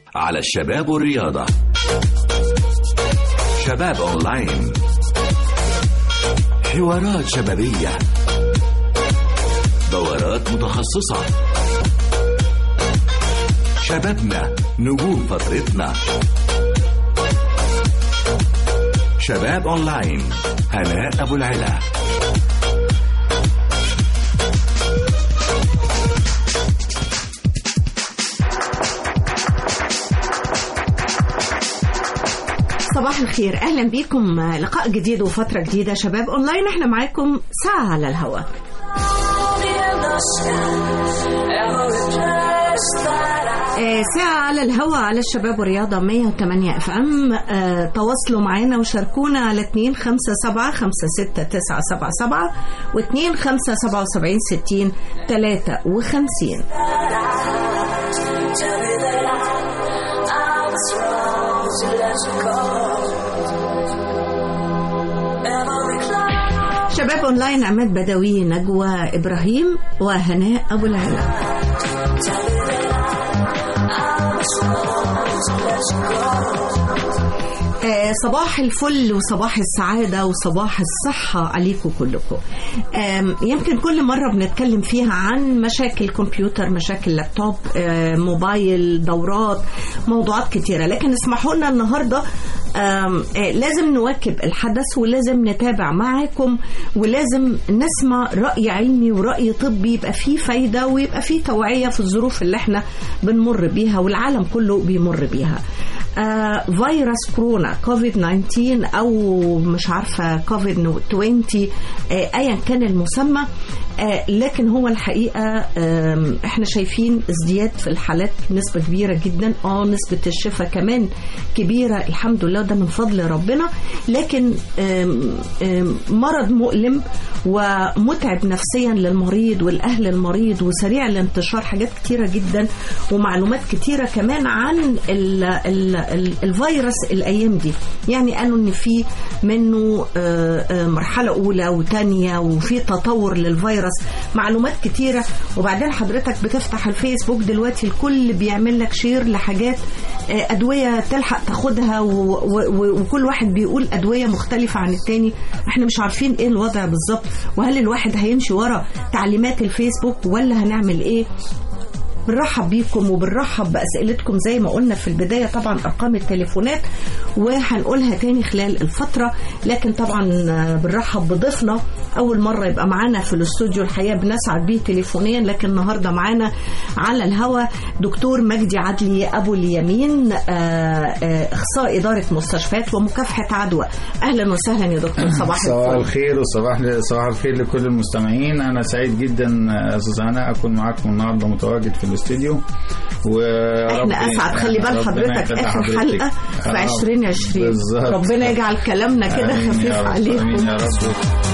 على الشباب والرياضة شباب أونلاين حوارات شبابية دورات متخصصة شبابنا نجوم فترتنا شباب أونلاين هناء أبو العلا صباح الخير اهلا بيكم لقاء جديد وفتره جديده شباب اونلاين احنا معاكم ساعه على الهواء آه، ساعة على الهواء على الشباب والرياضة 108 اف ام آه، تواصلوا معنا وشاركونا على 2 5 7 5 6 9 7 7 و 2 5 77 60 53 شباب اونلاين عماد بدوي نجوى ابراهيم وهناء ابو العلا آه، صباح الفل وصباح السعادة وصباح الصحة عليكم كلكم آم، يمكن كل مرة بنتكلم فيها عن مشاكل كمبيوتر مشاكل لابتوب آه، موبايل دورات موضوعات كتيرة لكن اسمحوا لنا النهاردة آم، آه، لازم نواكب الحدث ولازم نتابع معاكم ولازم نسمع رأي علمي ورأي طبي يبقى فيه فايدة ويبقى فيه توعية في الظروف اللي احنا بنمر بيها والعالم كله بيمر بيها آه فيروس كورونا كوفيد 19 او مش عارفه كوفيد 20 آه ايا كان المسمى آه لكن هو الحقيقه آه احنا شايفين ازدياد في الحالات نسبه كبيره جدا اه نسبه الشفاء كمان كبيره الحمد لله ده من فضل ربنا لكن آم آم مرض مؤلم ومتعب نفسيا للمريض والاهل المريض وسريع الانتشار حاجات كتيره جدا ومعلومات كتيره كمان عن ال ال ال الفيروس الايام دي يعني قالوا ان في منه آه، آه، مرحله اولى وثانيه وفي تطور للفيروس معلومات كتيره وبعدين حضرتك بتفتح الفيسبوك دلوقتي الكل بيعمل لك شير لحاجات آه، ادويه تلحق تاخدها و- و- و- وكل واحد بيقول ادويه مختلفه عن التاني احنا مش عارفين ايه الوضع بالظبط وهل الواحد هيمشي ورا تعليمات الفيسبوك ولا هنعمل ايه بنرحب بيكم وبنرحب بأسئلتكم زي ما قلنا في البداية طبعا أرقام التليفونات وهنقولها تاني خلال الفترة لكن طبعا بنرحب بضيفنا أول مرة يبقى معانا في الاستوديو الحقيقة بنسعد بيه تليفونيا لكن النهاردة معانا على الهوا دكتور مجدي عدلي أبو اليمين آه، آه، أخصائي إدارة مستشفيات ومكافحة عدوى أهلا وسهلا يا دكتور صباح صباح الفل الخير وصباح صباح الخير لكل المستمعين انا سعيد جدا استاذ هناء اكون معاكم النهارده متواجد في الاستديو و احنا اسعد خلي بال حضرتك اخر حلقه في 2020 بالظبط. ربنا يجعل كلامنا كده آمين خفيف يا رب، عليكم آمين يا رب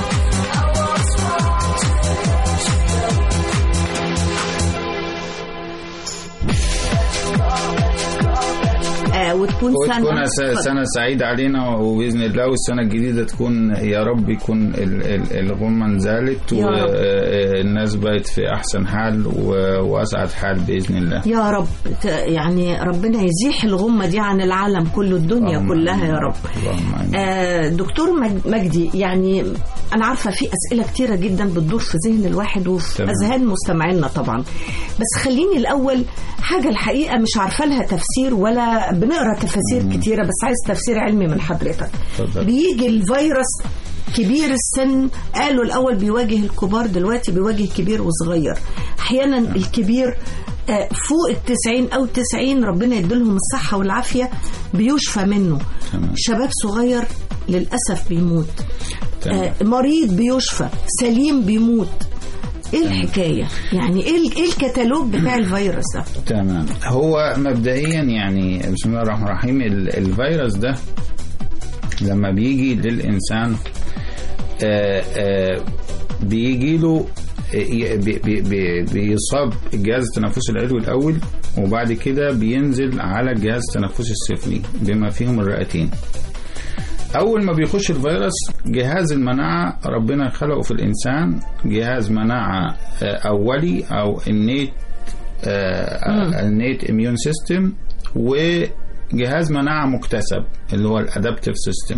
آه وتكون سنه وتكون س- اتفضل. سنة سعيدة علينا وبإذن الله والسنة الجديدة تكون يا رب يكون ال- ال- الغمة انزالت يا رب. والناس بقت في أحسن حال و- وأسعد حال بإذن الله يا رب ت- يعني ربنا يزيح الغمه دي عن العالم كله الدنيا اللهم كلها آمين يا رب اللهم آمين. آه دكتور مج- مجدي يعني انا عارفه في اسئله كتيره جدا بتدور في ذهن الواحد وفي تمام. اذهان مستمعينا طبعا بس خليني الاول حاجه الحقيقه مش عارفه لها تفسير ولا بنقرا تفاسير كتيره بس عايز تفسير علمي من حضرتك اتفضل. بيجي الفيروس كبير السن قالوا الاول بيواجه الكبار دلوقتي بيواجه كبير وصغير احيانا الكبير آه، فوق التسعين او تسعين ربنا يديلهم الصحة والعافية بيشفى منه تمام. شباب صغير للأسف بيموت تمام. آه، مريض بيشفى سليم بيموت ايه الحكاية يعني ايه ال- ايه الكتالوج بتاع الفيروس ده تمام هو مبدئيا يعني بسم الله الرحمن الرحيم ال- الفيروس ده لما بيجي للإنسان آه، آه، بيجي له آه، بي- بي- بي- بيصاب الجهاز التنفسي العلوي الأول وبعد كده بينزل على الجهاز التنفسي السفلي بما فيهم الرئتين أول ما بيخش الفيروس جهاز المناعة ربنا خلقه في الإنسان جهاز مناعة آه، أولي أو النيت النيت اميون سيستم وجهاز مناعة مكتسب اللي هو الادابتيف سيستم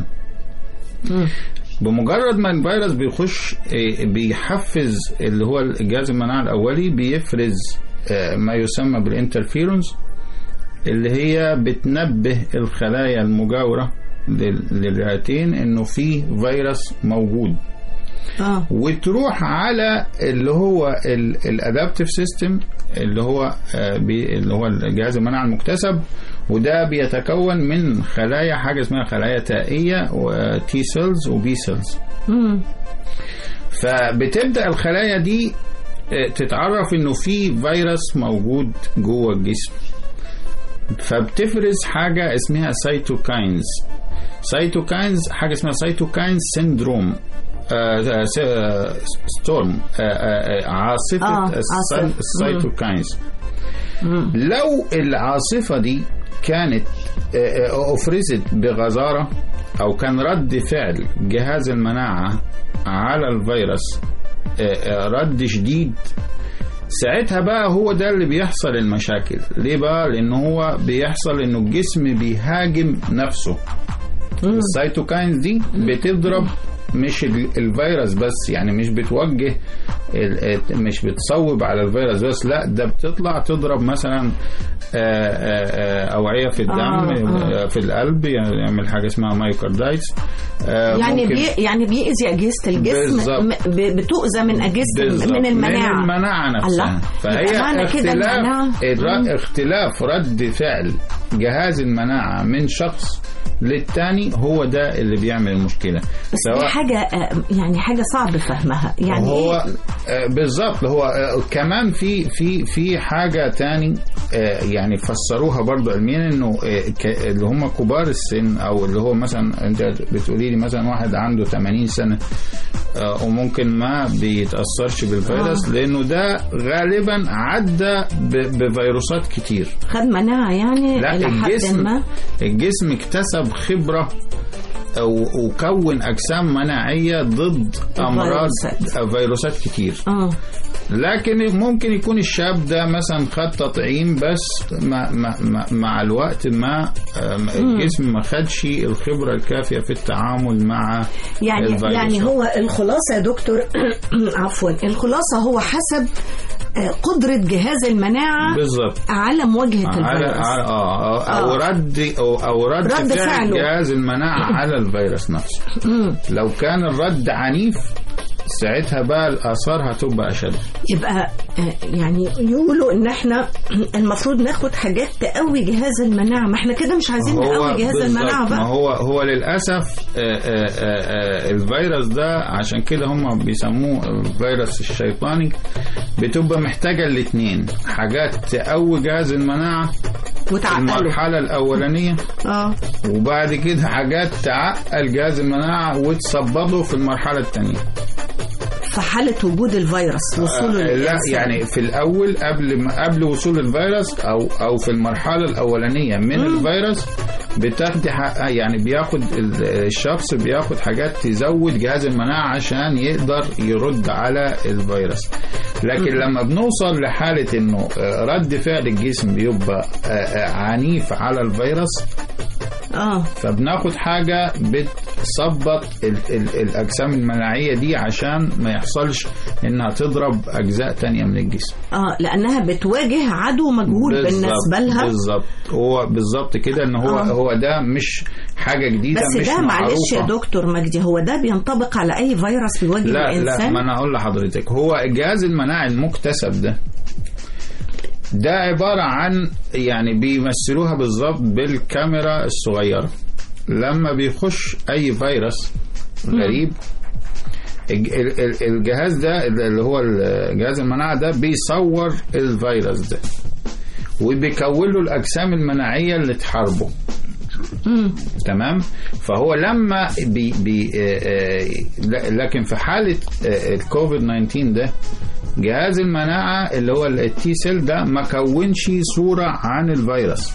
بمجرد ما الفيروس بيخش آه، بيحفز اللي هو الجهاز المناعة الأولي بيفرز آه، ما يسمى بالانترفيرونز اللي هي بتنبه الخلايا المجاورة لل- للرئتين انه في فيروس موجود اه وتروح على اللي هو الادابتيف سيستم اللي هو آه، بي- اللي هو الجهاز المناعه المكتسب وده بيتكون من خلايا حاجه اسمها خلايا تائيه وتي سيلز وبي سيلز مم. فبتبدا الخلايا دي آه، تتعرف انه في فيروس موجود جوه الجسم فبتفرز حاجه اسمها سيتوكاينز سيتوكاينز حاجه اسمها سيتوكاينز سيندروم آه، آه، س- آه، ستورم آه، آه، آه، عاصفه آه، السي- عاصفة. السيتوكاينز لو العاصفه دي كانت آه، آه، افرزت بغزاره او كان رد فعل جهاز المناعه على الفيروس آه، آه، رد شديد ساعتها بقى هو ده اللي بيحصل المشاكل ليه بقى لان هو بيحصل انه الجسم بيهاجم نفسه السيتوكاينز دي بتضرب مش ال- الفيروس بس يعني مش بتوجه ال- مش بتصوب على الفيروس بس لا ده بتطلع تضرب مثلا آه، آه، آه، اوعيه في الدم آه، آه، في القلب يعني يعمل حاجه اسمها مايوكاردايتس آه، يعني ممكن- بي يعني بيأذي أجهزة الجسم بالظبط. م- ب- بتؤذى من أجهزة بالظبط. من المناعة من المناعة نفسها الله. فهي يبقى معنى كده اختلاف المناعة- الر- مم. اختلاف رد فعل جهاز المناعة من شخص للتاني هو ده اللي بيعمل المشكلة بس دي حاجة آه، يعني حاجة صعب فهمها يعني هو إيه؟ آه، بالظبط هو آه، كمان في في في حاجه تاني آه، يعني فسروها برضو علميا انه آه، ك- اللي هم كبار السن او اللي هو مثلا انت بتقولي لي مثلا واحد عنده 80 سنه آه، وممكن ما بيتاثرش بالفيروس لانه ده غالبا عدى ب- بفيروسات كتير خد مناعة يعني لا إلى حد الجسم ما الجسم اكتسب خبرة أو- وكون أجسام مناعية ضد أمراض الفيروسات. فيروسات كتير اه لكن ممكن يكون الشاب ده مثلا خد تطعيم بس مع, مع, مع, مع الوقت ما آم، الجسم ما خدش الخبرة الكافية في التعامل مع يعني الفيروسات. يعني هو الخلاصة يا دكتور عفوا الخلاصة هو حسب آه، قدرة جهاز المناعة بالظبط على مواجهة على الفيروس على- اه آه، او آه. رد او, أو رد, رد فعل فعله. جهاز المناعه على الفيروس نفسه لو كان الرد عنيف ساعتها بقى الاثار هتبقى اشد يبقى آه، يعني يقولوا ان احنا المفروض ناخد حاجات تقوي جهاز المناعة ما احنا كده مش عايزين نقوي جهاز بالظبط، المناعة ما بقى هو هو للاسف آه، آه، آه، آه، الفيروس ده عشان كده هم بيسموه الفيروس الشيطاني بتبقى محتاجه الاثنين حاجات تقوي جهاز المناعه في وتعقله المرحله الاولانيه اه وبعد كده حاجات تعقل جهاز المناعه وتصببه في المرحله الثانيه في حالة وجود الفيروس وصوله لا للإنسان يعني في الاول قبل ما قبل وصول الفيروس او او في المرحله الاولانيه من الفيروس بتاخدي حق يعني بياخد ال- الشخص بياخد حاجات تزود جهاز المناعه عشان يقدر يرد على الفيروس لكن لما بنوصل لحاله انه آه، رد فعل الجسم بيبقى آه، آه، عنيف على الفيروس اه فبناخد حاجة بتثبط ال ال الأجسام المناعية دي عشان ما يحصلش إنها تضرب أجزاء تانية من الجسم اه لانها بتواجه عدو مجهول بالظبط- بالنسبه لها بالظبط هو بالظبط كده إن هو آه. هو ده مش حاجة جديدة بس مش ده معلش يا معروفة. دكتور مجدي هو ده بينطبق على اي فيروس بيواجه لا لا الانسان ما أنا أقول لحضرتك هو الجهاز المناعي المكتسب ده ده عبارة عن يعني بيمثلوها بالظبط بالكاميرا الصغيرة لما بيخش أي فيروس غريب الج- ال- ال- الجهاز ده اللي هو ال- جهاز المناعة ده بيصور الفيروس ده وبيكون له الأجسام المناعية اللي تحاربه تمام فهو لما بي بي آه، آه، ل- لكن في حالة آه، الكوفيد 19 ده جهاز المناعة اللي هو التي سيل ده ما كونش صورة عن الفيروس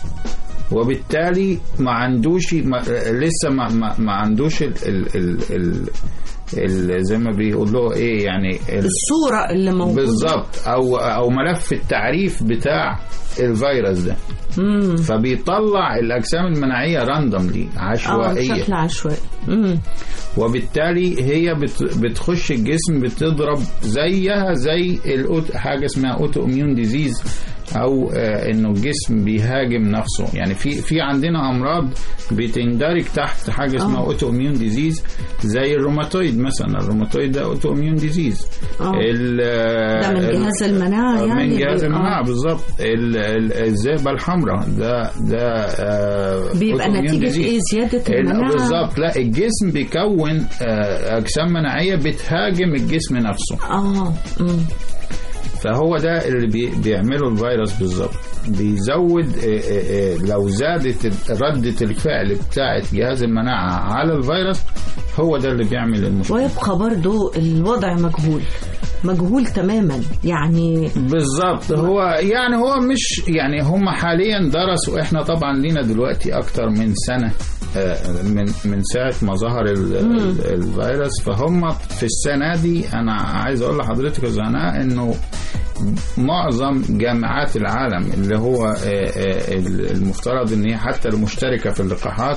وبالتالي ما عندوش ما آه، لسه ما, ما, ما عندوش ال ال ال ال ال- زي ما بيقولوا ايه يعني ال- الصورة اللي موجودة بالظبط او او ملف التعريف بتاع الفيروس ده مم. فبيطلع الاجسام المناعيه راندوملي اه عشوائيه بشكل عشوائي مم. وبالتالي هي بت- بتخش الجسم بتضرب زيها زي الأوت- حاجه اسمها اوتو اميون ديزيز او آه انه الجسم بيهاجم نفسه يعني في في عندنا امراض بتندرج تحت حاجه اسمها آه. اوتو اميون ديزيز زي الروماتويد مثلا الروماتويد ده اوتو اميون ديزيز آه. ال- ده من ال- جهاز المناعة يعني من جهاز بي- المناعه آه. بالظبط ال- ال- الذئبه الحمراء ده ده آه بيبقى autoimmune نتيجة disease. ايه زيادة ال- المناعة بالظبط لا الجسم بيكون آه، اجسام مناعيه بتهاجم الجسم نفسه اه مم. فهو ده اللي بي بيعمله الفيروس بالظبط بيزود آه، آه، آه، لو زادت ال- ردة الفعل بتاعة جهاز المناعة على الفيروس هو ده اللي بيعمل المشكلة ويبقى برضو الوضع مجهول مجهول تماما يعني بالظبط هو يعني هو مش يعني هم حاليا درسوا احنا طبعا لينا دلوقتي اكتر من سنه آه، من من ساعه ما ظهر ال- ال- الفيروس فهم في السنه دي انا عايز اقول لحضرتك يا زهناء انه معظم جامعات العالم اللي هو آه، آه، المفترض ان هي حتى المشتركه في اللقاحات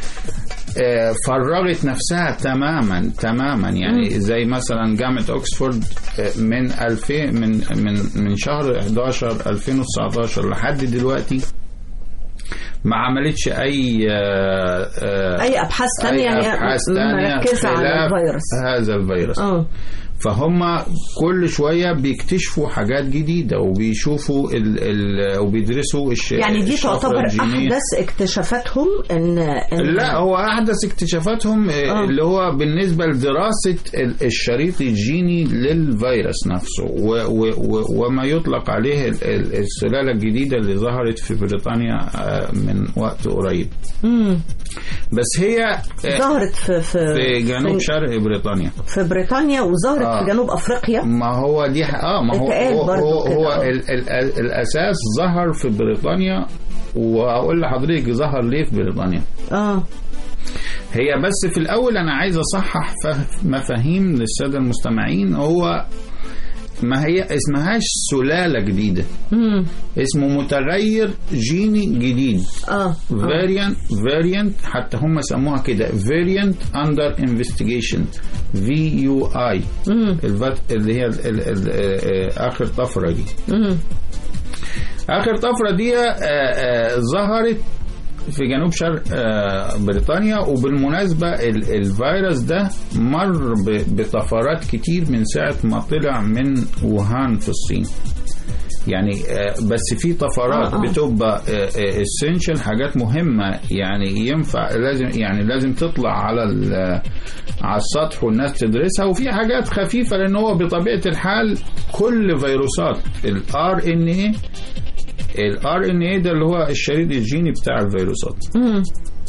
آه، فرغت نفسها تماما تماما يعني زي مثلا جامعه اوكسفورد آه، من 2000 من من من شهر 11 2019 لحد دلوقتي ما عملتش اي آه، آه، اي ابحاث ثانيه أي أبحاث تانية مركزه على خلاف الفيروس هذا الفيروس اه فهم كل شويه بيكتشفوا حاجات جديده وبيشوفوا ال ال وبيدرسوا الش يعني دي الشفرة تعتبر الجينية. احدث اكتشافاتهم ان, إن لا هو احدث اكتشافاتهم آه، آه. اللي هو بالنسبه لدراسه ال- الشريط الجيني للفيروس نفسه و و و وما يطلق عليه ال- ال- السلاله الجديده اللي ظهرت في بريطانيا آه، من وقت قريب مم. بس هي آه، ظهرت في في في جنوب في, شرق بريطانيا في بريطانيا وظهرت آه. في جنوب افريقيا ما هو دي ح- اه ما هو اتقال هو, برضو هو, كده، هو آه. ال ال ال الاساس ظهر في بريطانيا واقول لحضرتك ظهر ليه في بريطانيا اه هي بس في الاول انا عايز اصحح فه- مفاهيم للساده المستمعين هو ما هي اسمهاش سلاله جديده مم. اسمه متغير جيني جديد اه آه. فاريانت فاريانت حتى هم سموها كده فاريانت اندر انفستيجيشن في يو اي مم. اللي هي ال ال ال آه، اخر طفره دي مم. اخر طفره دي آه، آه، ظهرت في جنوب شرق آه، بريطانيا وبالمناسبة ال- الفيروس ده مر ب- بطفرات كتير من ساعة ما طلع من ووهان في الصين يعني آه، بس في طفرات آه، آه. بتبقى اسينشال حاجات مهمة يعني ينفع لازم يعني لازم تطلع على ال- على السطح والناس تدرسها وفي حاجات خفيفة لأن هو بطبيعة الحال كل فيروسات الار ان اي الار ان اي ده اللي هو الشريط الجيني بتاع الفيروسات مم.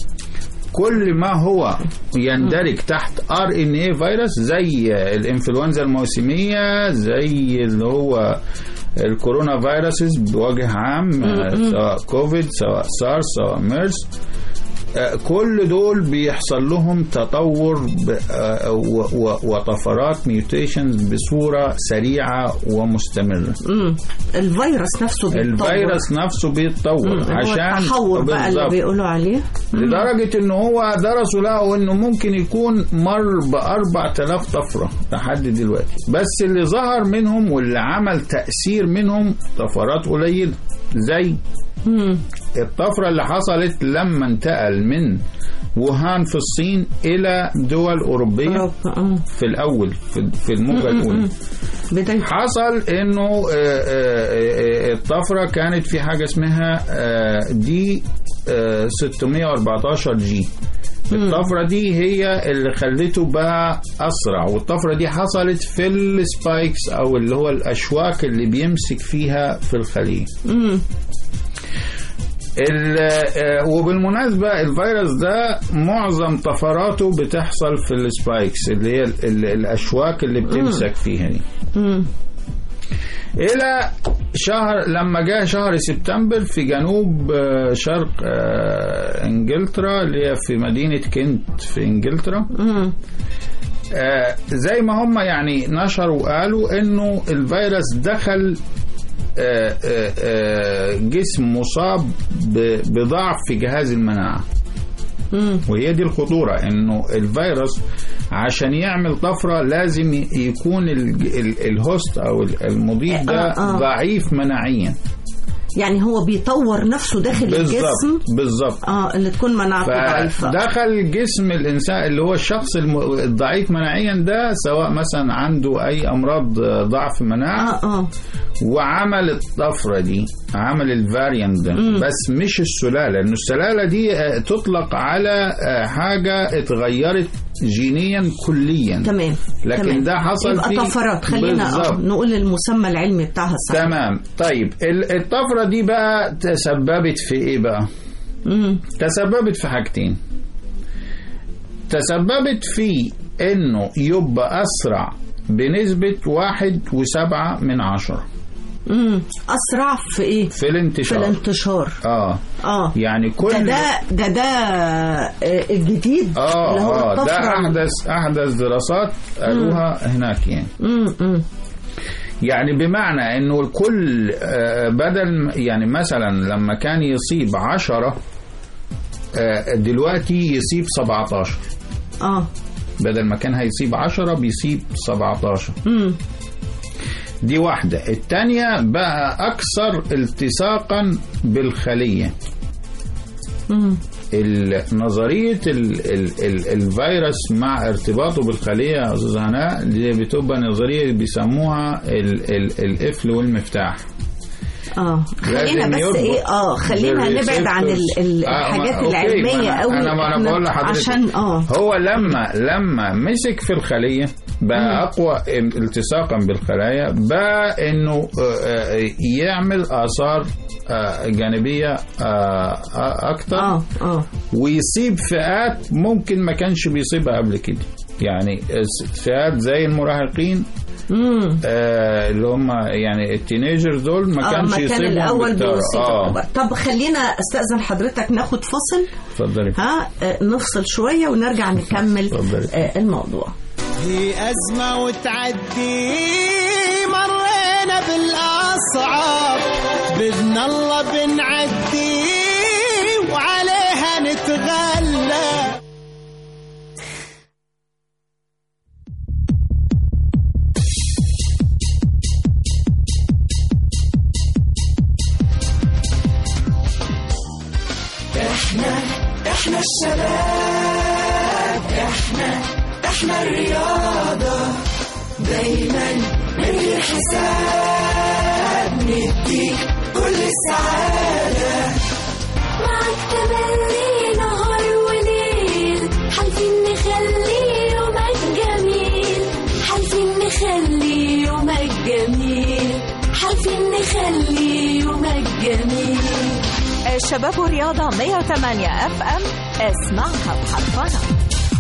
كل ما هو يندرج تحت ار ان اي فيروس زي الانفلونزا الموسميه زي اللي هو الكورونا فيروسز بوجه عام آه، سواء كوفيد سواء سارس سواء ميرس آه، كل دول بيحصل لهم تطور ب- آه، و- و- وطفرات ميوتيشنز بصوره سريعه ومستمره مم. الفيروس نفسه بيتطور الفيروس نفسه بيتطور مم. عشان هو التحور بقى اللي بالظبط. بيقولوا عليه لدرجة ان هو درسوا لقوا انه ممكن يكون مر باربع تلاف طفرة لحد دلوقتي بس اللي ظهر منهم واللي عمل تأثير منهم طفرات قليلة زي مم. الطفرة اللي حصلت لما انتقل من ووهان في الصين الى دول اوروبية أوروبا، آه. في الاول في في الموجة الاولى بداية حصل انه آه، آه، آه، الطفره كانت في حاجه اسمها آه، دي آه، 614 جي الطفره دي هي اللي خلته بقى اسرع والطفره دي حصلت في السبايكس او اللي هو الاشواك اللي بيمسك فيها في الخليه مم. ال- آه، وبالمناسبة الفيروس ده معظم طفراته بتحصل في السبايكس اللي هي ال- ال- الأشواك اللي بتمسك فيها دي مم. الى شهر لما جاء شهر سبتمبر في جنوب آه، شرق آه، انجلترا اللي هي في مدينه كنت في انجلترا مم. آه زي ما هم يعني نشروا وقالوا انه الفيروس دخل آه آه آه جسم مصاب ب- بضعف في جهاز المناعه مم. وهي دي الخطورة انه الفيروس عشان يعمل طفرة لازم ي- يكون ال- ال- الهوست او ال- المضيف ده آه، آه. ضعيف مناعيا يعني هو بيطور نفسه داخل الجسم بالظبط بالظبط اه اللي تكون مناعته ضعيفة فدخل جسم الانسان اللي هو الشخص الم- الضعيف مناعيا ده سواء مثلا عنده اي امراض آه، ضعف مناعه اه اه وعمل الطفره دي عمل الفاريانت ده بس مش السلاله لان السلاله دي آه، تطلق على آه، حاجه اتغيرت جينيا كليا تمام لكن تمام. ده حصل يبقى في- طفرات خلينا آه بالظبط. نقول المسمى العلمي بتاعها الصح تمام طيب ال- الطفره دي بقى تسببت في ايه بقى مم. تسببت في حاجتين تسببت في انه يبقى اسرع بنسبة واحد وسبعة من عشرة مم. اسرع في ايه في في الانتشار الانتشار اه اه يعني كل ده ده ده ده آه، الجديد اه اللي هو اه ده الطفرة احدث احدث دراسات قالوها هناك يعني مم. مم. يعني بمعنى انه الكل آه، بدل م- يعني مثلا لما كان يصيب عشرة آه، دلوقتي يصيب 17 اه بدل ما كان هيصيب 10 بيصيب 17 مم. دي واحدة التانية بقى أكثر التصاقا بالخلية مم. ال- نظرية ال ال ال الفيروس مع ارتباطه بالخلية يا أستاذ هناء دي بتبقى نظرية بيسموها ال ال القفل والمفتاح اه خلينا لازم بس يربط ايه اه خلينا نبعد عن ال ال آه، ما- الحاجات أوكي، ما العلميه أنا- قوي أنا ما أنا إحنا بقول لحضرتك عشان اه هو لما لما مسك في الخلية بقى أقوى التصاقا بالخلايا بقى إنه آه، آه، يعمل آثار آه، جانبية آه، آه، أكتر اه اه ويصيب فئات ممكن ما كانش بيصيبها قبل كده يعني فئات زي المراهقين امم آه اللي هم يعني التينيجرز دول ما اه كانش ما كان يصيبهم الاول بالتر- بيصيب اه طب خلينا استاذن حضرتك ناخد فصل اتفضلي ها آه، نفصل شويه ونرجع نكمل اتفضلي. آه، الموضوع هي أزمة وتعدي مرينا بالأصعب بإذن الله بنعدي وعليها نتغلب معك تملي نهار وليل حالفين نخلي يومك جميل حالفين نخلي يومك جميل حالفين نخلي يومك جميل الشباب والرياضة 108 اف ام اسمعها بحرفنة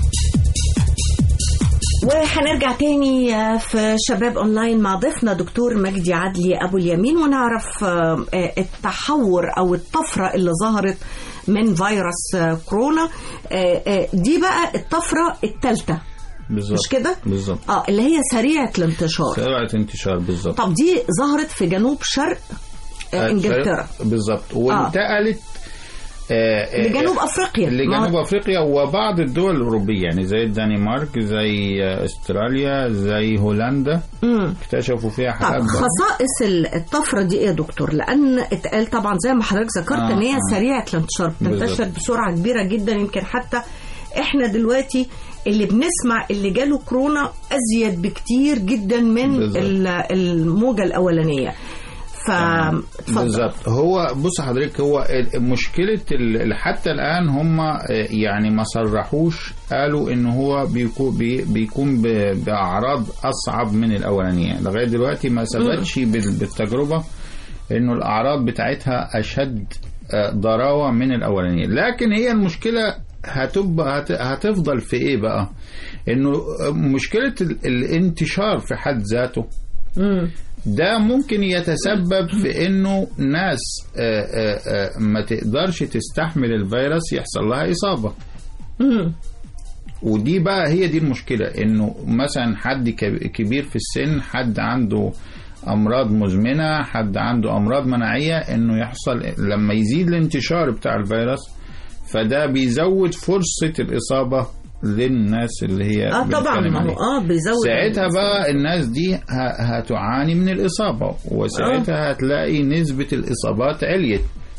وهنرجع تاني آه، في شباب اونلاين مع ضيفنا دكتور مجدي عدلي ابو اليمين ونعرف آه، آه، التحور او الطفره اللي ظهرت من فيروس آه، كورونا آه، آه، دي بقى الطفره الثالثه بالظبط مش كده؟ بالظبط اه اللي هي سريعه الانتشار سرعة انتشار بالظبط طب دي ظهرت في جنوب شرق آه، انجلترا بالظبط وانتقلت آه، آه، لجنوب افريقيا لجنوب ما- افريقيا وبعض الدول الاوروبيه يعني زي الدنمارك زي آه، استراليا زي هولندا مم. اكتشفوا فيها طب حالات بقى. خصائص ال- الطفره دي ايه يا دكتور؟ لان اتقال طبعا زي ما حضرتك ذكرت آه، ان هي آه. سريعه الانتشار بتنتشر بالظبط. بسرعه كبيره جدا يمكن حتى احنا دلوقتي اللي بنسمع اللي جاله كورونا ازيد بكتير جدا من بالظبط. ال- الموجه الاولانيه ف اتفضل. بالظبط هو بص حضرتك هو ال- مشكله ال- حتى الان هم آه، يعني ما صرحوش قالوا ان هو بيكون بي بيكون ب- باعراض اصعب من الاولانيه لغايه دلوقتي ما ثبتش بال- بالتجربه انه الاعراض بتاعتها اشد آه، ضراوه من الاولانيه لكن هي المشكله هتبقى هت- هتفضل في ايه بقى انه مشكله ال- الانتشار في حد ذاته مم. ده ممكن يتسبب في انه ناس آه، آه، آه، ما تقدرش تستحمل الفيروس يحصل لها اصابه مم. ودي بقى هي دي المشكله انه مثلا حد كب- كبير في السن حد عنده امراض مزمنه حد عنده امراض مناعيه انه يحصل لما يزيد الانتشار بتاع الفيروس فده بيزود فرصه الاصابه للناس اللي هي اه طبعا بنتكلم ما هو عليها. اه بيزود ساعتها بقى الناس دي ه- هتعاني من الإصابة وساعتها هتلاقي نسبة الإصابات عليت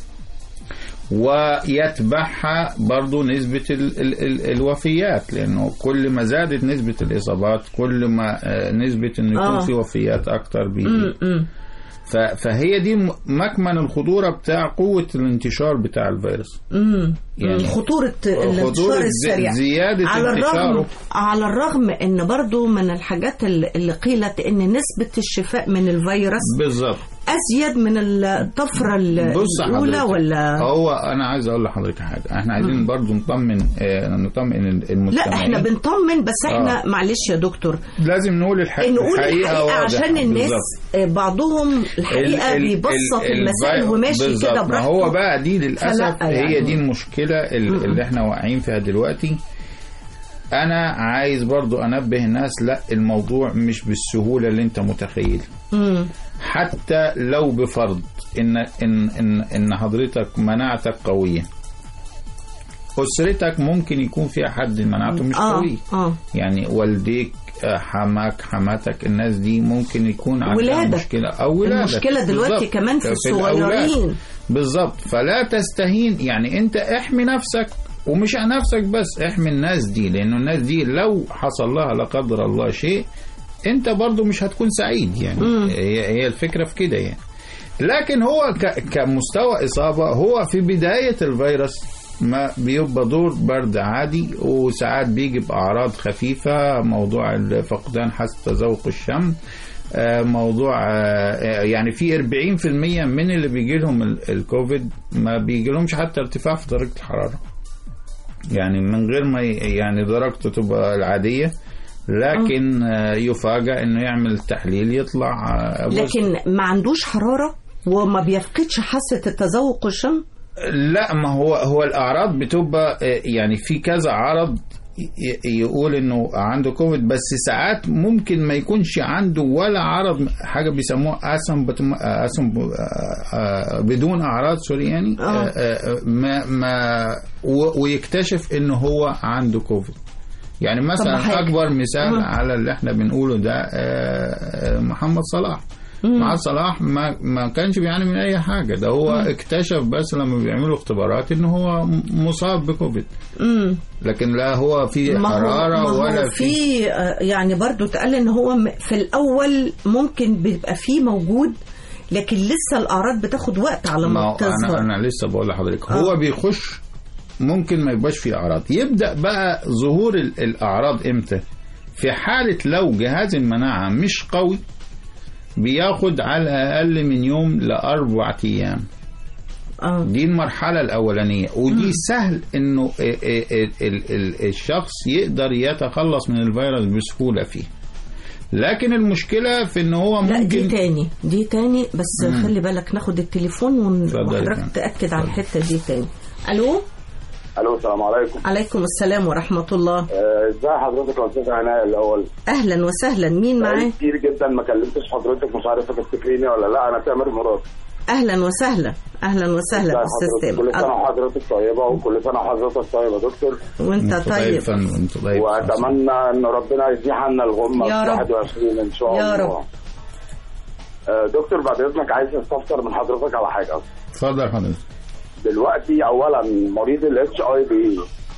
ويتبعها برضو نسبة ال ال ال الوفيات لأنه كل ما زادت نسبة الإصابات كل ما آه، نسبة إنه يكون آه. في وفيات أكتر بيزيد م-م. ف- فهي دي م- مكمن الخطورة بتاع قوة الانتشار بتاع الفيروس امم يعني خطورة خطورة الانتشار زي- السريع زيادة على الرغم انتشاره. على الرغم ان برضو من الحاجات اللي اللي قيلت ان نسبة الشفاء من الفيروس بالظبط ازيد من الطفرة ال- بص الاولى حضرتك، ولا هو انا عايز اقول لحضرتك حاجه احنا عايزين برضو نطمن آه نطمن المستمعين لا احنا بنطمن بس احنا آه. معلش يا دكتور لازم نقول الحقيقه نقول الحقيقة واضحة. عشان الناس بالظبط. آه، بعضهم الحقيقة ال- ال- بيبسط ال- المسائل الفي- وماشي بالظبط. كده ما براحته هو بقى دي للاسف فلا يعني. هي دي المشكله ال- اللي احنا واقعين فيها دلوقتي انا عايز برضو انبه الناس لا الموضوع مش بالسهوله اللي انت متخيل مم. حتى لو بفرض ان ان ان, إن حضرتك مناعتك قويه اسرتك ممكن يكون فيها حد مناعته مش اه قويه اه يعني والديك آه، حماك حماتك الناس دي ممكن يكون عندها ولادك. مشكلة أو ولادك المشكلة دلوقتي بالظبط. كمان في الأولاد. الصغيرين. بالظبط فلا تستهين يعني أنت احمي نفسك ومش عن نفسك بس احمي الناس دي لأنه الناس دي لو حصل لها لا قدر الله شيء أنت برضو مش هتكون سعيد يعني هي هي الفكرة في كده يعني لكن هو ك- كمستوى إصابة هو في بداية الفيروس ما بيبقى دور برد عادي وساعات بيجي بأعراض خفيفة موضوع فقدان حاسة تذوق الشم آه، موضوع آه، يعني في 40% من اللي بيجي لهم ال- الكوفيد ما بيجي لهمش حتى ارتفاع في درجة الحرارة يعني من غير ما ي- يعني درجته تبقى العادية لكن آه، يفاجأ انه يعمل تحليل يطلع آه، لكن ما عندوش حرارة وما بيفقدش حاسة التذوق والشم لا ما هو هو الاعراض بتبقى آه، يعني في كذا عرض ي- يقول انه عنده كوفيد بس ساعات ممكن ما يكونش عنده ولا عرض حاجه بيسموها اسم اسم بدون اعراض سوري يعني آه. آه، آه، ما ما و- ويكتشف انه هو عنده كوفيد يعني مثلا حاجة. اكبر مثال مم. على اللي احنا بنقوله ده آه، آه، محمد صلاح مع صلاح ما ما كانش بيعاني من اي حاجه ده هو اكتشف بس لما بيعملوا اختبارات ان هو م- مصاب بكوفيد امم لكن لا هو في ما هو, حراره ما هو ولا في في آه، يعني برضو اتقال ان هو م- في الاول ممكن بيبقى فيه موجود لكن لسه الاعراض بتاخد وقت على ما ما هو انا بتظهر انا لسه بقول لحضرتك آه. هو بيخش ممكن ما يبقاش فيه اعراض يبدا بقى ظهور ال- الاعراض امتى في حاله لو جهاز المناعه مش قوي بياخد على الاقل من يوم لاربع ايام اه دي المرحلة الأولانية ودي سهل إنه ال- ال- ال- ال- الشخص يقدر يتخلص من الفيروس بسهولة فيه لكن المشكلة في إن هو لا دي ممكن تاني دي تاني بس مم. خلي بالك ناخد التليفون ون- اتفضل يا وحضرتك فندم. تأكد على الحتة دي تاني الو الو السلام عليكم عليكم السلام ورحمة الله آه، ازي حضرتك يا استاذ عناء الاول اهلا وسهلا مين بقالي معاه كتير جدا ما كلمتش حضرتك مش عارف تفتكريني ولا لا انا تامر مراد اهلا وسهلا اهلا وسهلا ازي استاذ حضرتك؟ كل سنه تامر وحضرتك طيبه وكل سنه وحضرتك طيب يا دكتور وانت أنت طيب فندم أنت طيب واتمنى ان ربنا يزيح عنا الغمه يا في رب. 21 ان شاء يا الله رب. آه، دكتور بعد اذنك عايز استفسر من حضرتك على حاجه اتفضل حضرتك دلوقتي اولا مريض الاتش اي بي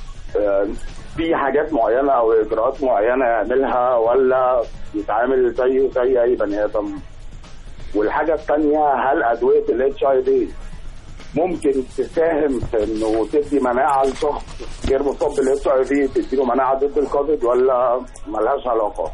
في حاجات معينه او اجراءات معينه يعملها ولا يتعامل زيه زي اي بني ادم والحاجه الثانيه هل ادويه الاتش اي بي ممكن تساهم في انه تدي مناعه لشخص غير مصاب بالاتش اي في تديله مناعه ضد الكوفيد ولا ملهاش علاقه؟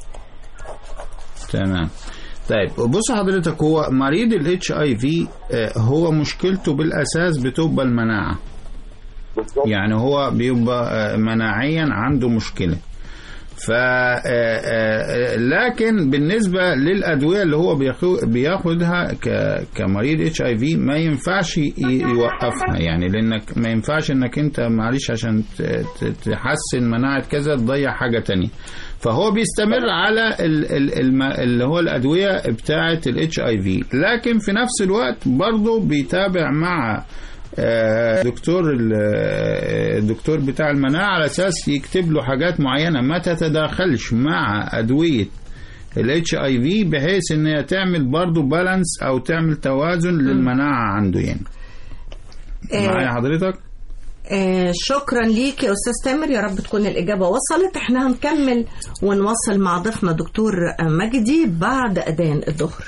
تمام طيب بص حضرتك هو مريض الاتش اي في هو مشكلته بالاساس بتبقى المناعه بالظبط يعني هو بيبقى آه، مناعيا عنده مشكله ف آه، آه، لكن بالنسبه للادويه اللي هو بياخو- بياخدها ك- كمريض اتش اي في ما ينفعش ي- يوقفها يعني لانك ما ينفعش انك انت معلش عشان ت- ت- تحسن مناعه كذا تضيع حاجه تانية فهو بيستمر على ال- ال- الم- اللي هو الادويه بتاعه الاتش اي في لكن في نفس الوقت برضه بيتابع مع آه، دكتور ال- آه، الدكتور بتاع المناعه على اساس يكتب له حاجات معينه ما تتداخلش مع ادويه الاتش اي في بحيث ان هي تعمل برضه بالانس او تعمل توازن للمناعه عنده يعني آه، معايا حضرتك آه شكرا ليك يا استاذ تامر يا رب تكون الاجابه وصلت احنا هنكمل ونوصل مع ضيفنا دكتور آه، مجدي بعد اذان الظهر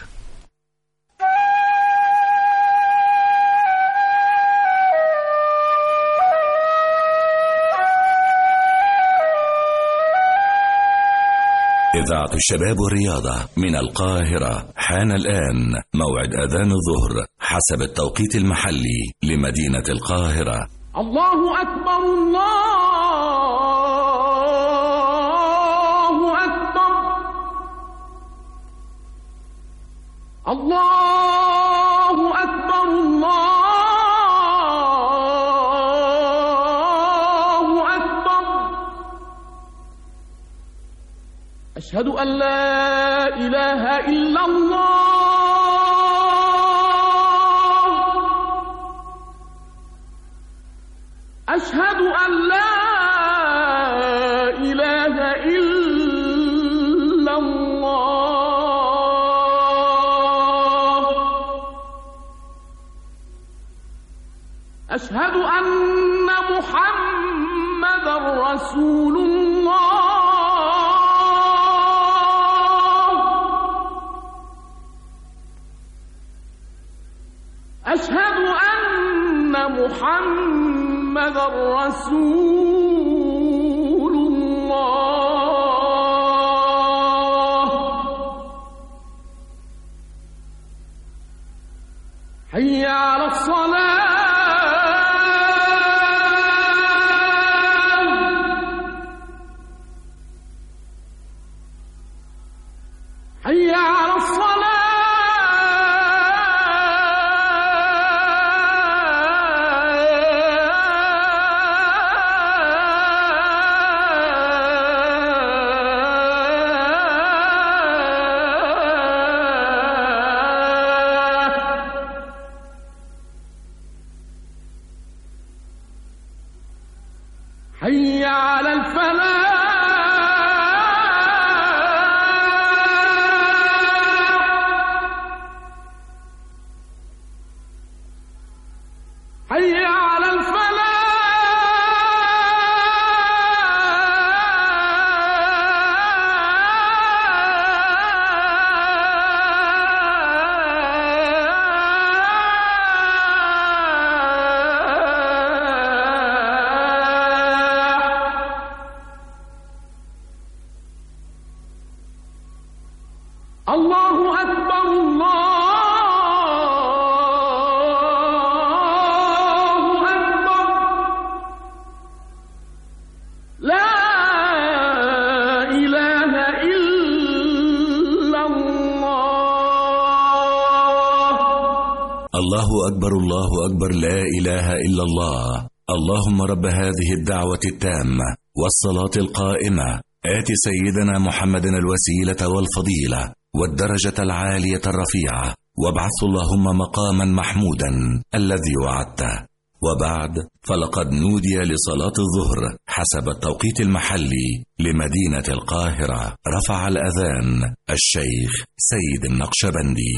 إذاعة الشباب والرياضة من القاهرة حان الآن موعد أذان الظهر حسب التوقيت المحلي لمدينة القاهرة الله أكبر الله أكبر الله أكبر الله أكبر أشهد أن لا إله إلا الله أشهد أن لا إله إلا الله أشهد أن محمدا رسول الله أشهد أن محمدا رسول الله حي على الصلاة حي على الصلاة حي على الفلاح حي على الفلاح الله أكبر الله أكبر لا إله إلا الله الله أكبر الله أكبر لا إله إلا الله اللهم رب هذه الدعوة التامة والصلاة القائمة آت سيدنا محمد الوسيلة والفضيلة والدرجة العالية الرفيعة وابعث اللهم مقاما محمودا الذي وعدته وبعد فلقد نودي لصلاة الظهر حسب التوقيت المحلي لمدينة القاهرة رفع الأذان الشيخ سيد النقشبندي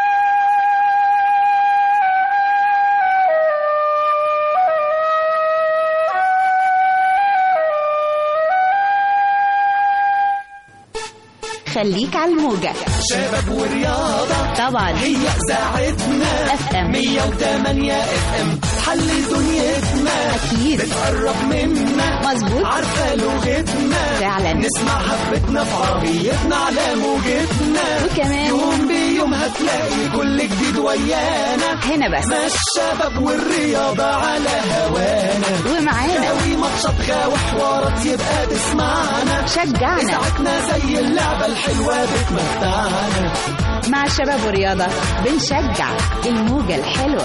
خليك على الموجة شباب ورياضة طبعا هي إذاعتنا اف ام 108 اف ام حل دنيتنا اكيد بتقرب منا مظبوط عارفة لغتنا فعلا نسمع حبتنا في عربيتنا على موجتنا وكمان يوم بيوم هتلاقي كل جديد ويانا هنا بس ما الشباب والرياضة على هوانا ومعانا قوي ماتش شطغة وحوارات يبقى تسمعنا شجعنا إذاعتنا زي اللعبة الحلوة بتمتعنا مع شباب ورياضة بنشجع الموجة الحلوة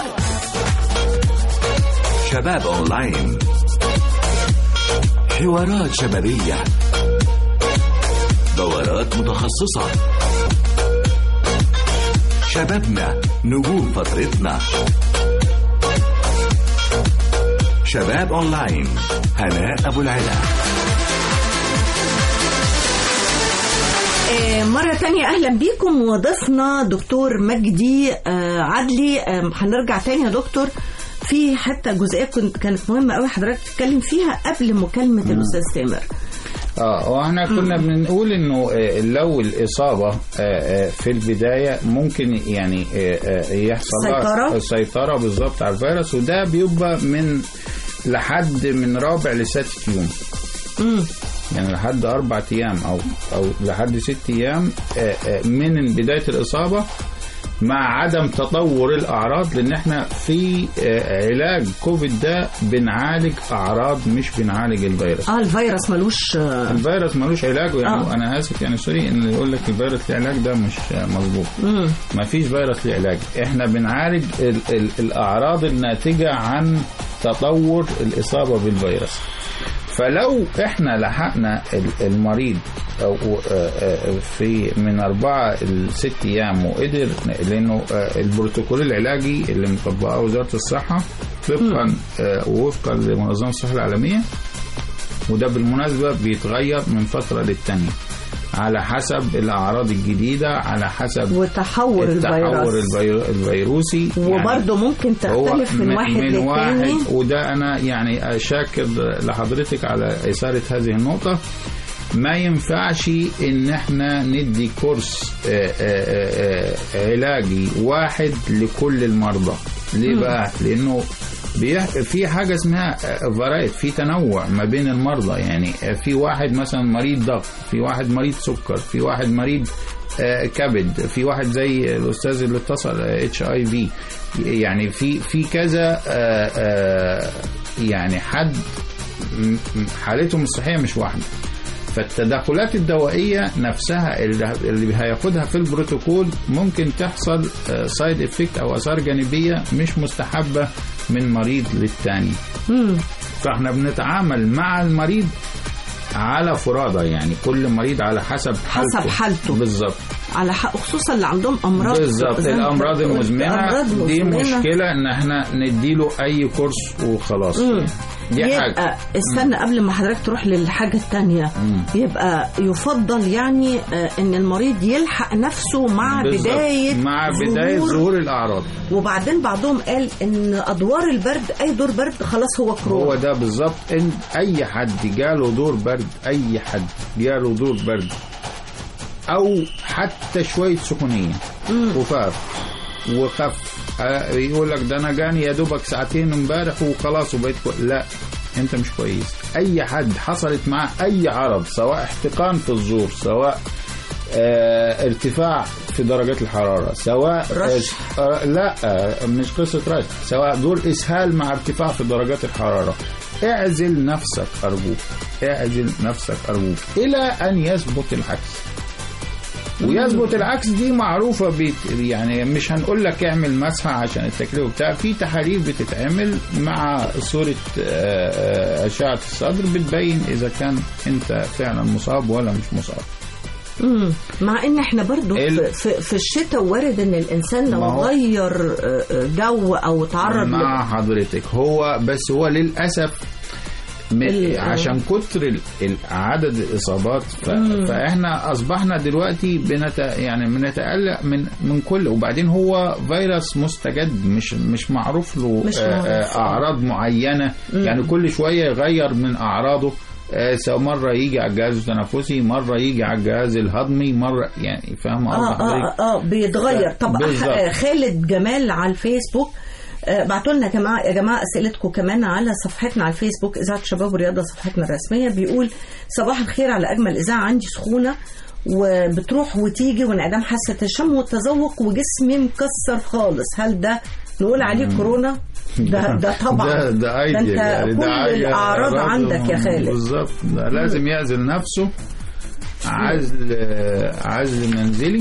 شباب أونلاين حوارات شبابية دورات متخصصة شبابنا نجوم فترتنا شباب أونلاين هناء أبو العلا آه، مرة تانية أهلا بيكم وضيفنا دكتور مجدي آه، عدلي آه، هنرجع تاني يا دكتور في حتى جزئية كنت كانت مهمة قوي حضرتك تتكلم فيها قبل مكالمة الأستاذ سامر اه واحنا كنا بنقول انه آه، لو الاصابه آه، آه، في البدايه ممكن يعني آه، آه، يحصل لها سيطرة؟ سيطره بالظبط على الفيروس وده بيبقى من لحد من رابع لست يوم مم. يعني لحد أربع أيام أو أو لحد ست أيام آه، آه، من بداية الإصابة مع عدم تطور الأعراض لأن إحنا في آه، علاج كوفيد ده بنعالج أعراض مش بنعالج الفيروس اه الفيروس ملوش آه، الفيروس ملوش علاج يعني آه. انا اسف يعني سوري ان اللي يقول لك الفيروس له علاج ده مش مظبوط مم. ما فيش فيروس له علاج احنا بنعالج ال ال الاعراض الناتجه عن تطور الاصابه بالفيروس فلو احنا لحقنا ال- المريض أو آه، آه، في من أربعة لست أيام وقدر لأنه آه، البروتوكول العلاجي اللي مطبقه وزارة الصحة وفقا آه، ووفقا لمنظمة الصحة العالمية وده بالمناسبة بيتغير من فترة للتانية على حسب الأعراض الجديدة على حسب وتحور التحور الفيروس الفيرو- الفيروسي وبرضه ممكن هو تختلف من, واحد من للتاني واحد وده أنا يعني شاكر لحضرتك على إثارة هذه النقطة ما ينفعش ان احنا ندي كورس آه، آه، آه، علاجي واحد لكل المرضى ليه بقى لانه بيح... في حاجه اسمها فرايت في تنوع ما بين المرضى يعني في واحد مثلا مريض ضغط في واحد مريض سكر في واحد مريض آه، كبد في واحد زي الاستاذ اللي اتصل اتش اي في يعني في في كذا آه، آه، يعني حد م- م- حالتهم الصحيه مش واحده فالتدخلات الدوائية نفسها اللي اللي هياخدها في البروتوكول ممكن تحصل سايد افكت او اثار جانبية مش مستحبة من مريض للتاني مم. فاحنا بنتعامل مع المريض على فرادة يعني كل مريض على حسب حالته حسب حالته. بالظبط على حق خصوصا اللي عندهم امراض بالظبط زي ما الامراض قلت، المزمنة أمراض دي مزمنة. مشكلة ان احنا نديله اي كورس وخلاص مم. دي حاجة يبقى استنى قبل ما حضرتك تروح للحاجة التانية يبقى يفضل يعني آه، ان المريض يلحق نفسه مع بالظبط. بداية مع بداية ظهور ظهور الأعراض وبعدين بعضهم قال ان ادوار البرد اي دور برد خلاص هو كورونا هو ده بالظبط ان اي حد جاله دور برد اي حد جاله دور برد او حتى شويه سخونيه وفار وخف آه، يقول لك ده انا جاني يا دوبك ساعتين امبارح وخلاص وبقيت كويس لا انت مش كويس اي حد حصلت معاه اي عرض سواء احتقان في الزور سواء آه ارتفاع في درجات الحرارة سواء رش. آه لا آه مش قصة رش سواء دور إسهال مع ارتفاع في درجات الحرارة اعزل نفسك أرجوك اعزل نفسك أرجوك إلى أن يثبت العكس ويثبت العكس دي معروفة بيت يعني مش هنقول لك اعمل مسحة عشان التكلفة بتاع في تحاليل بتتعمل مع صورة آه، آه، أشعة الصدر بتبين إذا كان أنت فعلا مصاب ولا مش مصاب مم. مع ان احنا برضو ال- في, في, في الشتاء وارد ان الانسان لو ما هو- غير آه، آه، جو او تعرض مع ل- حضرتك هو بس هو للاسف م- ال- عشان كتر ال- ال- عدد الاصابات ف... فاحنا اصبحنا دلوقتي بنت... يعني بنتقلق من من كل وبعدين هو فيروس مستجد مش مش معروف له مش آه، معروف. آه، اعراض معينه يعني كل شويه يغير من اعراضه آه، سواء مرة يجي على الجهاز التنفسي مرة يجي على الجهاز الهضمي مرة يعني فاهم قصدي اه حضرتك؟ اه اه بيتغير طب بالظبط. آه، خالد جمال على الفيسبوك آه، بعتوا لنا يا جماعه يا جماعه اسئلتكم كمان على صفحتنا على الفيسبوك اذاعه شباب ورياضه صفحتنا الرسميه بيقول صباح الخير على اجمل اذاعه عندي سخونه وبتروح وتيجي وانعدام حاسه الشم والتذوق وجسمي مكسر خالص هل ده نقول عليه كورونا ده ده طبعا ده ده ايديا انت يعني كل ده عايز- الاعراض رجل عندك يا خالد بالظبط ده لازم يعزل نفسه عزل عزل منزلي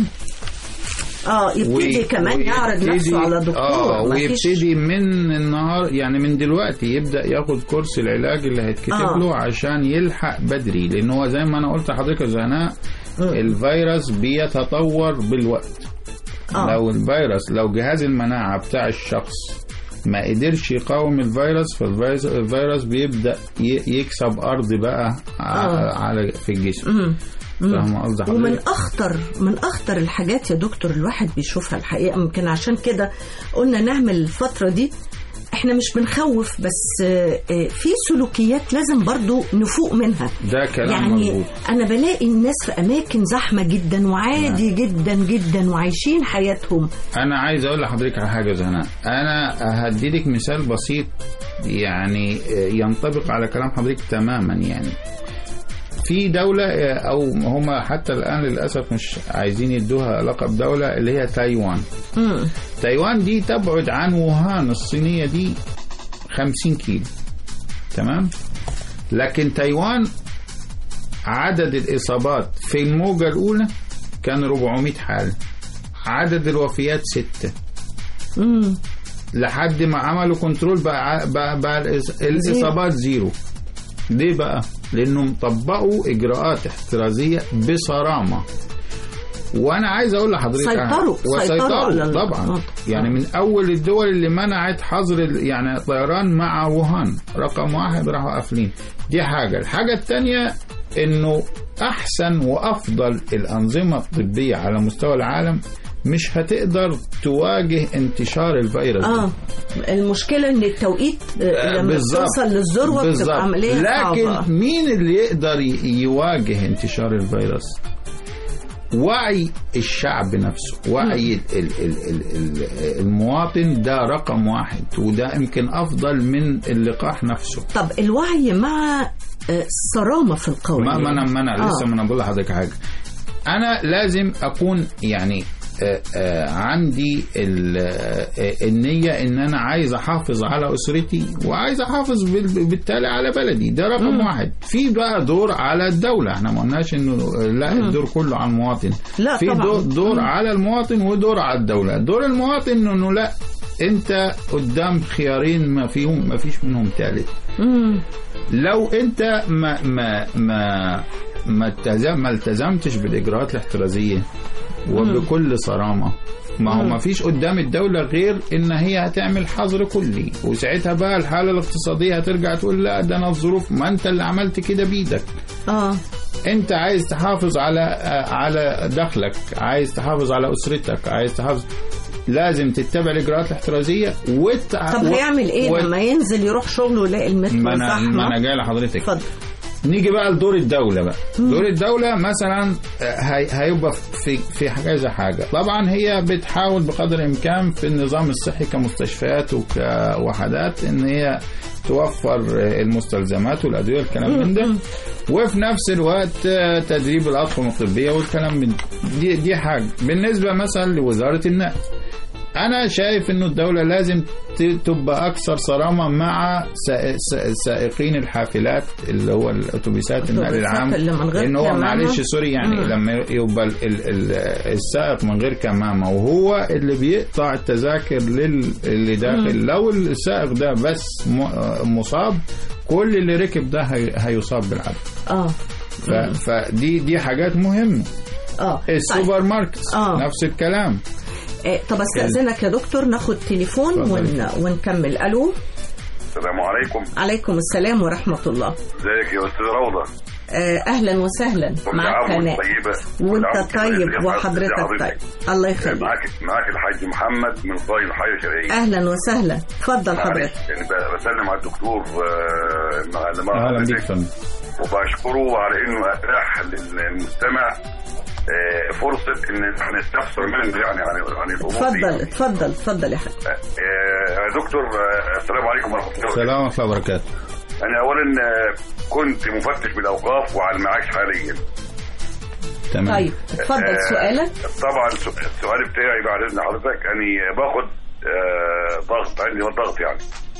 اه يبتدي وي- كمان يعرض ويبتدي- نفسه على دكتور اه مفيش- ويبتدي من النهار يعني من دلوقتي يبدا ياخد كورس العلاج اللي هيتكتب آه. له عشان يلحق بدري لان هو زي ما انا قلت لحضرتك يا زهناء الفيروس بيتطور بالوقت آه. لو الفيروس لو جهاز المناعه بتاع الشخص ما قدرش يقاوم الفيروس فالفيروس الفيروس بيبدا ي- يكسب ارض بقى ع- آه. على في الجسم مم. مم. فاهم قصدي ومن حضرتك؟ اخطر من اخطر الحاجات يا دكتور الواحد بيشوفها الحقيقه يمكن عشان كده قلنا نعمل الفتره دي احنا مش بنخوف بس آه، آه، في سلوكيات لازم برضو نفوق منها ده كلام يعني مظبوط انا بلاقي الناس في اماكن زحمه جدا وعادي جدا جدا وعايشين حياتهم انا عايز اقول لحضرتك على حاجه زهناء انا هديلك مثال بسيط يعني ينطبق على كلام حضرتك تماما يعني في دولة أو هما حتى الآن للأسف مش عايزين يدوها لقب دولة اللي هي تايوان مم. تايوان دي تبعد عن ووهان الصينية دي 50 كيلو تمام لكن تايوان عدد الإصابات في الموجة الأولى كان 400 حالة عدد الوفيات ستة مم. لحد ما عملوا كنترول بقى, بقى, بقى الإص- الإصابات زيرو ليه بقى؟ لأنهم طبقوا إجراءات احترازية بصرامة وانا عايز اقول لحضرتك سيطروا- سيطروا على ال- طبعا آه. يعني من اول الدول اللي منعت حظر ال- يعني الطيران مع ووهان رقم واحد راحوا قافلين دي حاجه الحاجه الثانيه انه احسن وافضل الانظمه الطبيه على مستوى العالم مش هتقدر تواجه انتشار الفيروس ده. اه المشكله ان التوقيت آه، لما بالظبط. توصل للذروه بالظبط. بتبقى عمليه لكن صعبه مين اللي يقدر ي- يواجه انتشار الفيروس وعي الشعب نفسه وعي ال ال ال ال ال المواطن ده رقم واحد وده يمكن افضل من اللقاح نفسه طب الوعي مع آه، الصرامه في القول ما ما انا ما انا آه. لسه ما انا بقول لحضرتك حاجه انا لازم اكون يعني آه، آه، عندي ال- آه، النية ان انا عايز احافظ على اسرتي وعايز احافظ بال- بالتالي على بلدي ده رقم مم. واحد في بقى دور على الدولة احنا ما قلناش انه آه، لا مم. الدور كله على المواطن لا في طبعا. دور, دور مم. على المواطن ودور على الدولة دور المواطن انه لا انت قدام خيارين ما فيهم ما فيش منهم ثالث مم. لو انت ما ما ما ما, التزم ما التزمتش بالاجراءات الاحترازيه وبكل صرامه ما هو مم. ما فيش قدام الدولة غير ان هي هتعمل حظر كلي وساعتها بقى الحالة الاقتصادية هترجع تقول لا ده انا الظروف ما انت اللي عملت كده بايدك اه انت عايز تحافظ على على دخلك عايز تحافظ على اسرتك عايز تحافظ لازم تتبع الاجراءات الاحترازيه وت... طب هيعمل ايه و- لما ينزل يروح شغله ويلاقي المترو ما انا ما انا زحمه جاي لحضرتك اتفضل نيجي بقى لدور الدولة بقى دور الدولة مثلا آه، هي هيبقى في في كذا حاجة طبعا هي بتحاول بقدر الإمكان في النظام الصحي كمستشفيات وكوحدات إن هي توفر آه، المستلزمات والأدوية الكلام من ده وفي نفس الوقت آه، تدريب الأطقم الطبية والكلام من دي دي حاجة بالنسبة مثلا لوزارة النقل انا شايف انه الدوله لازم ت- تبقى اكثر صرامه مع سا- سا- سائقين الحافلات اللي هو الاتوبيسات النقل الأتوبيسات العام اللي من غير لان هو كمامة. معلش سوري يعني مم. لما يبقى ال ال ال السائق من غير كمامه وهو اللي بيقطع التذاكر لل اللي داخل لو السائق ده بس م- مصاب كل اللي ركب ده هي- هيصاب بالعدوى اه ف- فدي دي حاجات مهمه اه السوبر ماركت آه. نفس الكلام آه، طب استاذنك يا دكتور ناخد تليفون اتفضل. ون... ونكمل الو السلام عليكم عليكم السلام ورحمه الله ازيك يا استاذ روضه آه، اهلا وسهلا كل معك عام وانت هناء طيبه كل عام وانت وانت طيب بخير. وحضرتك طيب الله يخليك معاك معاك الحاج محمد من قرية الحي الشرقية اهلا وسهلا اتفضل حضرتك معلش، يعني ب- بسلم على الدكتور آه، مع اللي مع اهلا بيك حضرتك، فندم وبشكره على انه اتاح للمستمع آه، فرصة ان احنا نستفسر منه يعني عن عن الامور دي. اتفضل اتفضل اتفضل يا حبيبي آه، يا دكتور آه، السلام عليكم ورحمة الله وبركاته السلام ورحمه الله وبركاته انا اولا آه، كنت مفتش بالاوقاف وعلى المعاش حاليا تمام طيب اتفضل آه، سؤالك طبعا السؤال بتاعي بعد اذن حضرتك اني باخد آه، ضغط عندي ضغط يعني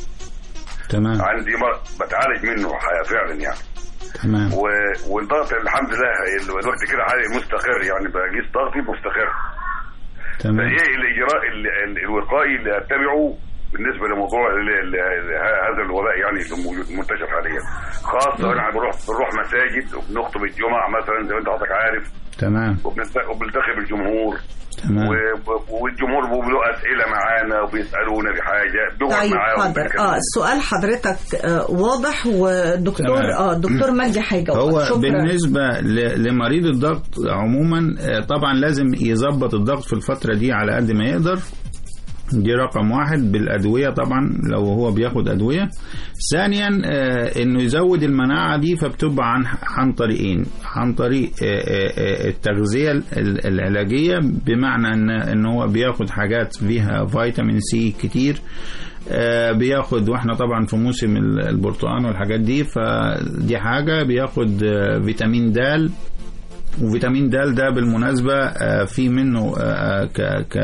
تمام عندي مرض بتعالج منه ح- فعلا يعني تمام و... والضغط الحمد لله ال- الوقت كده حالي مستقر يعني بقيس ضغطي مستقر تمام فايه الاجراء ال... ال... الوقائي اللي اتبعه بالنسبه لموضوع ال... ال... ال- هذا الوباء يعني اللي موجود- منتشر حاليا خاصه احنا بنروح بنروح مساجد وبنخطب الجمعه مثلا زي ما انت حضرتك عارف تمام وبنلت- وبنلتقي بالجمهور تمام و- والجمهور بيقولوا له اسئله معانا وبيسالونا بحاجه بنقعد طيب معاهم حاضر بنتكلم. اه سؤال حضرتك آه واضح والدكتور تمام. اه دكتور مجدي هيجاوب هو شكرا بالنسبة ل- لمريض الضغط عموما آه، طبعا لازم يظبط الضغط في الفترة دي على قد ما يقدر دي رقم واحد بالأدوية طبعا لو هو بياخد أدوية ثانيا آه، انه يزود المناعة دي فبتبقى عن عن طريقين عن طريق آه، آه، آه، التغذية ال- العلاجية بمعنى ان ان هو بياخد حاجات فيها فيتامين سي كتير آه، بياخد واحنا طبعا في موسم ال- البرتقال والحاجات دي فدي حاجة بياخد آه، فيتامين د وفيتامين د ده بالمناسبة آه، في منه آه، ك ك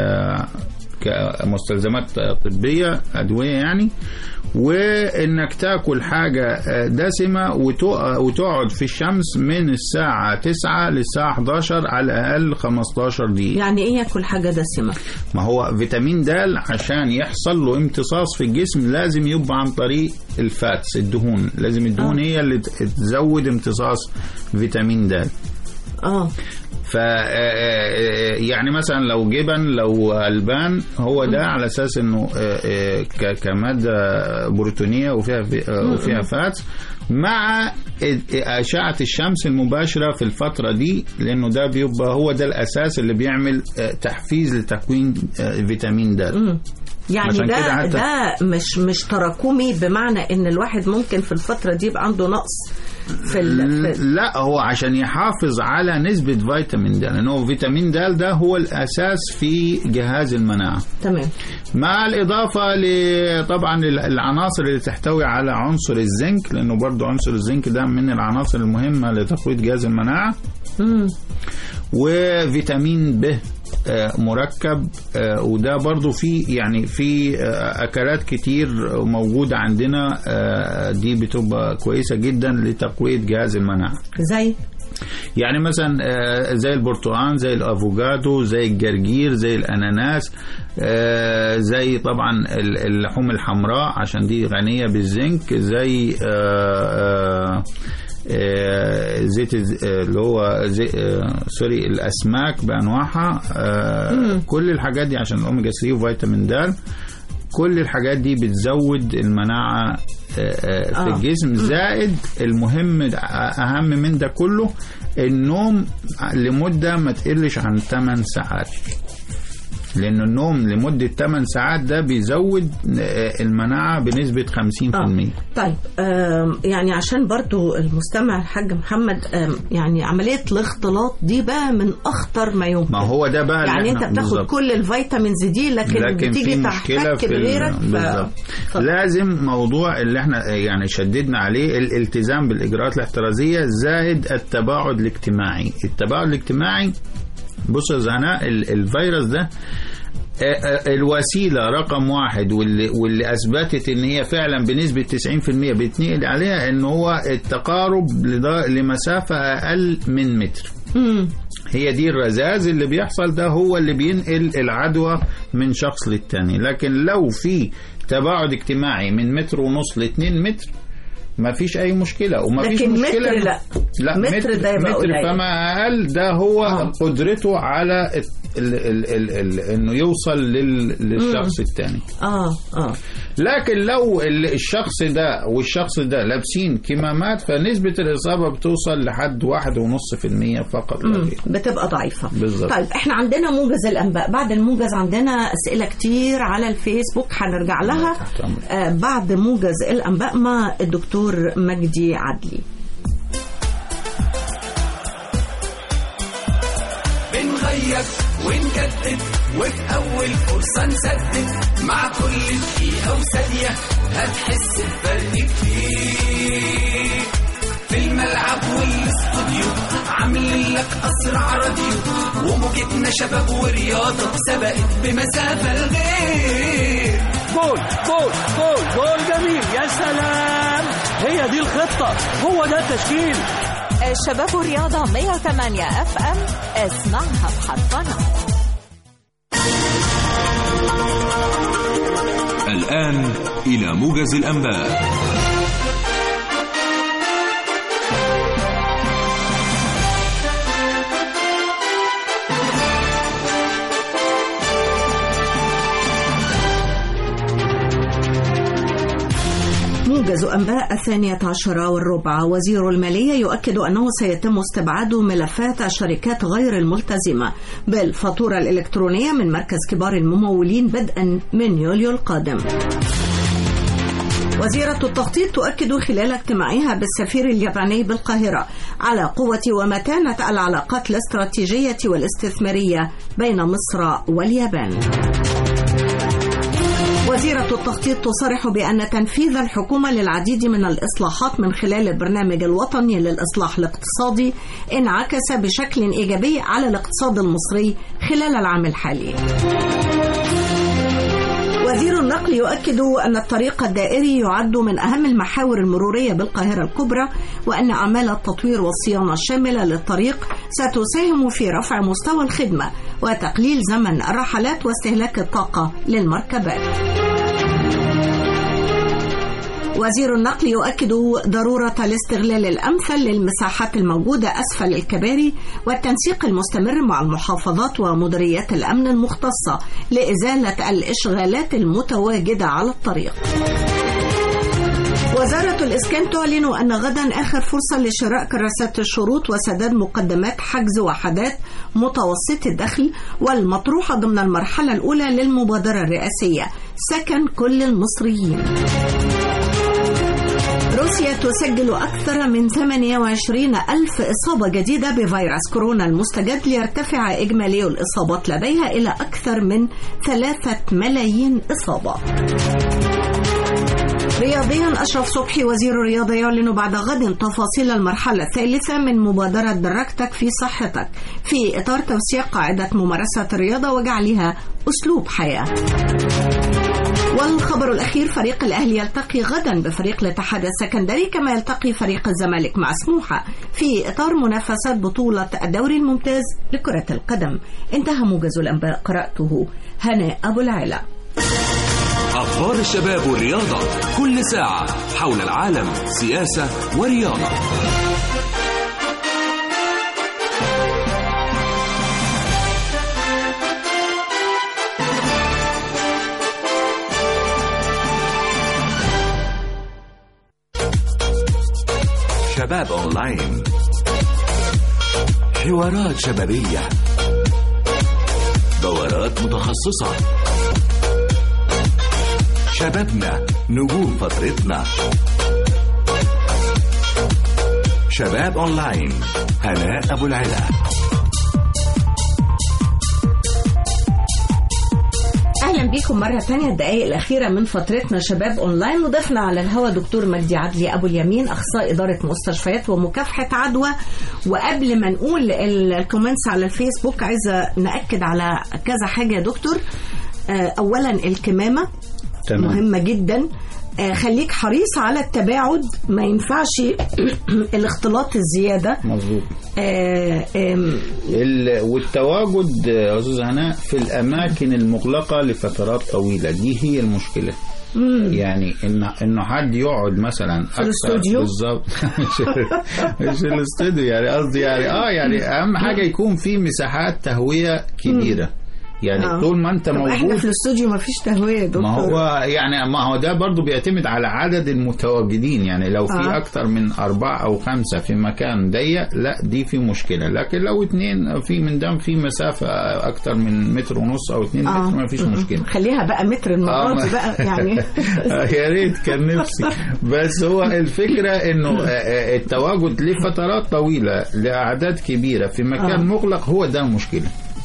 كمستلزمات طبية أدوية يعني وإنك تاكل حاجة آه، دسمة وتق- وتقعد في الشمس من الساعة 9 للساعة 11 على الأقل 15 دقيقة يعني ايه ياكل حاجه دسمه ما هو فيتامين د عشان يحصل له امتصاص في الجسم لازم يبقى عن طريق الفاتس الدهون لازم الدهون آه. هي اللي ت- تزود امتصاص فيتامين د اه ف آه، آه، يعني مثلا لو جبن لو البان هو ده على اساس انه آه، آه، ك- كماده بروتينيه وفيها في- آه، وفيها فات مع اشعه الشمس المباشره في الفتره دي لانه ده بيبقى هو ده الاساس اللي بيعمل آه، تحفيز لتكوين آه، فيتامين د مم. يعني عشان كده ده حتى- ده مش مش تراكمي بمعنى ان الواحد ممكن في الفتره دي يبقى عنده نقص في, ال... في لا هو عشان يحافظ على نسبة فيتامين د لأن هو فيتامين د ده هو الأساس في جهاز المناعة تمام مع الإضافة ل- طبعا ال- العناصر اللي تحتوي على عنصر الزنك لأنه برضو عنصر الزنك ده من العناصر المهمة لتقوية جهاز المناعة مم. وفيتامين ب آه، مركب آه، وده برضو في يعني في آه، اكلات كتير موجوده عندنا آه، دي بتبقى كويسه جدا لتقويه جهاز المناعه زي يعني مثلا آه، زي البرتقال زي الافوكادو زي الجرجير زي الاناناس آه، زي طبعا ال- اللحوم الحمراء عشان دي غنيه بالزنك زي آه، آه، آه، زيت الز- آه، اللي هو زي آه، سوري الاسماك بانواعها آه، كل الحاجات دي عشان الاوميجا 3 وفيتامين د كل الحاجات دي بتزود المناعة آه، آه، في آه. الجسم زائد المهم أهم من ده كله النوم لمدة ما تقلش عن 8 ساعات لأن النوم لمدة 8 ساعات ده بيزود آه، المناعة بنسبة 50% طيب آم، يعني عشان برضو المستمع الحاج محمد آم، يعني عملية الاختلاط دي بقى من أخطر ما يمكن ما هو ده بقى اللي يعني إحنا- انت بتاخد بالظبط. كل الفيتامينز دي لكن, لكن بتيجي في مشكلة تحتك في ال- بغيرك ف- بالظبط اتفضل. لازم موضوع اللي احنا يعني شددنا عليه الالتزام بالاجراءات الاحترازيه زائد التباعد الاجتماعي التباعد الاجتماعي بص يا زهناء ال- الفيروس ده آه، آه، الوسيلة رقم واحد واللي, واللي أثبتت إن هي فعلا بنسبة 90% بيتنقل عليها إن هو التقارب لدا- لمسافة أقل من متر مم. هي دي الرذاذ اللي بيحصل ده هو اللي بينقل العدوى من شخص للتاني لكن لو في تباعد اجتماعي من متر ونص لاتنين متر ما فيش اي مشكله وما فيش لكن مشكله متر لا. لا متر متر, ده يبقى متر قليل. فما اقل ده هو آه. قدرته على ال ال ال ال انه يوصل لل للشخص الثاني اه اه لكن لو ال- الشخص ده والشخص ده لابسين كمامات فنسبه الاصابه بتوصل لحد واحد ونص في المية فقط لا مم. غير بتبقى ضعيفة بالظبط. طيب احنا عندنا موجز الانباء بعد الموجز عندنا اسئلة كتير على الفيسبوك هنرجع لها تحت أمرك. آه بعد موجز الانباء مع الدكتور مجدي عدلي بنغير ونجدد وفي أول فرصة نسدد مع كل دقيقة وثانية هتحس بفرق كتير في الملعب والاستوديو عاملين لك لك أسرع راديو وموجتنا شباب ورياضة سبقت بمسافة الغير جول جول جول جول جميل يا سلام هي دي الخطة هو ده التشكيل شباب الرياضة 108 اف ام اسمعها بحرفنة الآن إلى موجز الأنباء موجز أنباء الثانية عشرة والربع وزير المالية يؤكد أنه سيتم استبعاد ملفات الشركات غير الملتزمة بالفاتورة الإلكترونية من مركز كبار الممولين بدءا من يوليو القادم وزيرة التخطيط تؤكد خلال اجتماعها بالسفير الياباني بالقاهرة على قوة ومتانة العلاقات الاستراتيجية والاستثمارية بين مصر واليابان. وزيرة التخطيط تصرح بأن تنفيذ الحكومة للعديد من الإصلاحات من خلال البرنامج الوطني للإصلاح الاقتصادي انعكس بشكل إيجابي على الاقتصاد المصري خلال العام الحالي. وزير النقل يؤكد أن الطريق الدائري يعد من أهم المحاور المرورية بالقاهرة الكبرى وأن أعمال التطوير والصيانة الشاملة للطريق ستساهم في رفع مستوى الخدمة وتقليل زمن الرحلات واستهلاك الطاقة للمركبات. وزير النقل يؤكد ضرورة الاستغلال الأمثل للمساحات الموجودة أسفل الكباري والتنسيق المستمر مع المحافظات ومديريات الأمن المختصة لإزالة الإشغالات المتواجدة على الطريق. وزارة الإسكان تعلن أن غدا آخر فرصة لشراء كراسات الشروط وسداد مقدمات حجز وحدات متوسط الدخل والمطروحة ضمن المرحلة الأولى للمبادرة الرئاسية سكن كل المصريين. روسيا تسجل أكثر من 28 ألف إصابة جديدة بفيروس كورونا المستجد ليرتفع إجمالي الإصابات لديها إلى أكثر من 3 ملايين إصابة رياضيا أشرف صبحي وزير الرياضة يعلن بعد غد تفاصيل المرحلة الثالثة من مبادرة درجتك في صحتك في إطار توسيع قاعدة ممارسة الرياضة وجعلها أسلوب حياة والخبر الأخير فريق الأهلي يلتقي غدا بفريق الاتحاد السكندري كما يلتقي فريق الزمالك مع سموحة في إطار منافسات بطولة الدوري الممتاز لكرة القدم انتهى موجز الأنباء قرأته هناء أبو العلا أخبار الشباب والرياضة كل ساعة حول العالم سياسة ورياضة شباب أونلاين حوارات شبابية دورات متخصصة شبابنا نجوم فترتنا شباب أونلاين هناء أبو العلا اهلا بيكم مره ثانيه الدقائق الاخيره من فترتنا شباب اونلاين وضفنا على الهوا دكتور مجدي عدلي ابو اليمين اخصائي اداره مستشفيات ومكافحه عدوى وقبل ما نقول ال- الكومنتس على الفيسبوك عايزه ناكد على كذا حاجه يا دكتور آه، اولا الكمامه تمام. مهمه جدا آه، خليك حريص على التباعد ما ينفعش الاختلاط الزياده مظبوط آه، آم، ال- والتواجد يا استاذ هناء في الاماكن المغلقه لفترات طويله دي هي المشكله يعني ان انه حد يقعد مثلا في الاستوديو؟ بالظبط مش مش الاستوديو يعني قصدي يعني اه يعني اهم حاجه يكون في مساحات تهويه كبيره يعني آه. طول ما انت طب احنا موجود في الاستوديو ما فيش تهويه يا دكتور ما هو يعني ما هو ده برضو بيعتمد على عدد المتواجدين يعني لو في آه. اكتر من أربعة او خمسة في مكان ضيق لا دي في مشكلة لكن لو اتنين في من دام في مسافة اكتر من متر ونص او اتنين آه. متر ما فيش مشكلة خليها بقى متر المرة آه، دي بقى يعني يا ريت كان نفسي بس هو الفكرة انه آه، آه، التواجد لفترات طويلة لأعداد كبيرة في مكان آه. مغلق هو ده المشكلة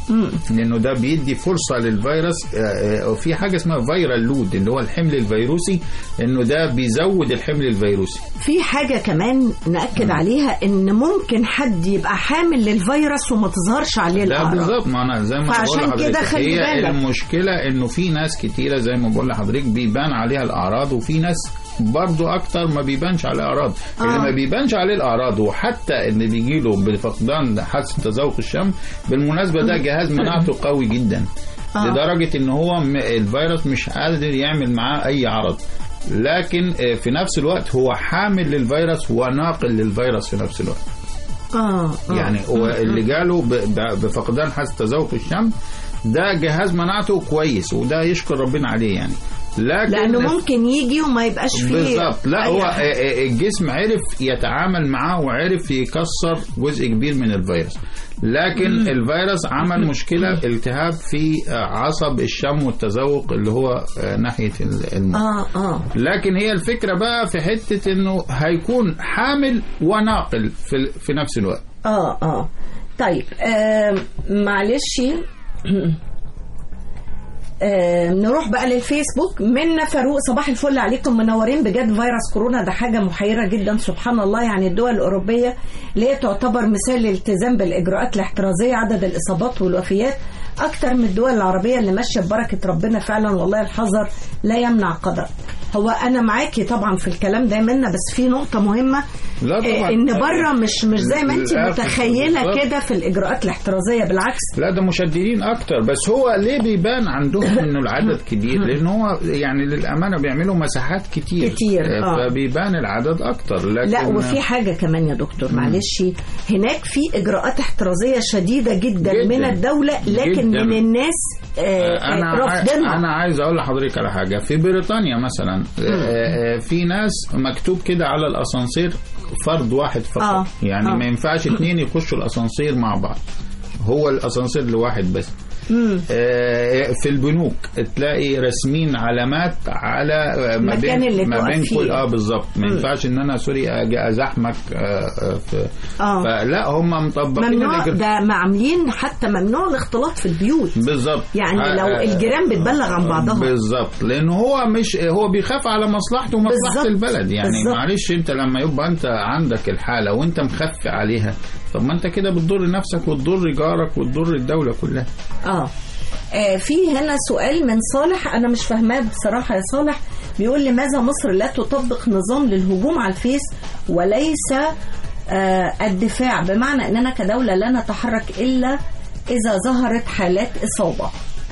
لانه ده بيدي فرصه للفيروس آه، آه، وفي حاجه اسمها فيرال لود اللي هو الحمل الفيروسي انه ده بيزود الحمل الفيروسي في حاجة كمان نأكد عليها إن ممكن حد يبقى حامل للفيروس وما تظهرش عليه لا الأعراض بالظبط ما انا زي ما فعشان بقول كده لحضرتك خلي هي بالك. المشكله انه في ناس كتيره زي ما بقول لحضرتك بيبان عليها الاعراض وفي ناس برضو اكتر ما بيبانش عليه اعراض آه. اللي ما بيبانش عليه الاعراض وحتى اللي بيجي له بفقدان حاسه تذوق الشم بالمناسبه ده جهاز مناعته قوي جدا آه. لدرجه ان هو م- الفيروس مش قادر يعمل معاه اي عرض لكن آه، في نفس الوقت هو حامل للفيروس وناقل للفيروس في نفس الوقت آه آه. يعني هو اللي جاله ب- ب- بفقدان حاسه تذوق الشم ده جهاز مناعته كويس وده يشكر ربنا عليه يعني لكن لأنه ممكن يجي وما يبقاش فيه بالظبط لا أي هو حاجة. آه، آه، الجسم عرف يتعامل معاه وعرف يكسر جزء كبير من الفيروس لكن الفيروس عمل مشكلة التهاب في آه، عصب الشم والتذوق اللي هو آه، ناحية ال- المخ آه آه لكن هي الفكرة بقى في حتة انه هيكون حامل وناقل في, في نفس الوقت اه اه طيب آه معلش آه نروح بقى للفيسبوك منا فاروق صباح الفل عليكم منورين بجد فيروس كورونا ده حاجة محيرة جدا سبحان الله يعني الدول الأوروبية اللي هي تعتبر مثال للالتزام بالإجراءات الاحترازية عدد الإصابات والوفيات أكتر من الدول العربية اللي ماشية ببركة ربنا فعلا والله الحذر لا يمنع قدر هو أنا معاكي طبعا في الكلام ده منا بس في نقطة مهمة لا طبعا. آه، إن بره مش مش زي ما أنت للأسف متخيلة بالظبط. كده في الإجراءات الاحترازية بالعكس لا ده مشددين اكتر بس هو ليه بيبان عندهم انه العدد كبير لان هو يعني للامانه بيعملوا مساحات كتير كتير، آه. فبيبان العدد اكتر لكن لا وفي حاجة كمان يا دكتور معلش هناك في إجراءات احترازية شديدة جدا, جداً. من الدولة لكن جداً. من الناس آه، انا آه، رافضينها انا عايز اقول لحضرتك على حاجه في بريطانيا مثلا آه، آه، في ناس مكتوب كده على الاسانسير فرد واحد فقط آه، يعني آه. ما ينفعش اتنين يخشوا الاسانسير مع بعض هو الاسانسير لواحد بس آه، في البنوك تلاقي راسمين علامات على آه، ما المكان بين اللي ما تقف بين فيه. كل اه بالظبط ما ينفعش ان انا سوري اجي ازحمك آه، آه، في آه. فلا هم مطبقين ممنوع الإجراء- ده عاملين حتى ممنوع الاختلاط في البيوت بالظبط يعني آه، لو آه، الجيران بتبلغ عن بعضها بالظبط لانه هو مش هو بيخاف على مصلحته ومصلحه بالظبط. البلد يعني بالظبط. معلش انت لما يبقى انت عندك الحاله وانت مخفي عليها طب ما انت كده بتضر نفسك وتضر جارك وتضر الدوله كلها آه. آه في هنا سؤال من صالح انا مش فاهماه بصراحه يا صالح بيقول لماذا مصر لا تطبق نظام للهجوم على الفيس وليس آه الدفاع بمعنى اننا كدوله لا نتحرك الا اذا ظهرت حالات اصابه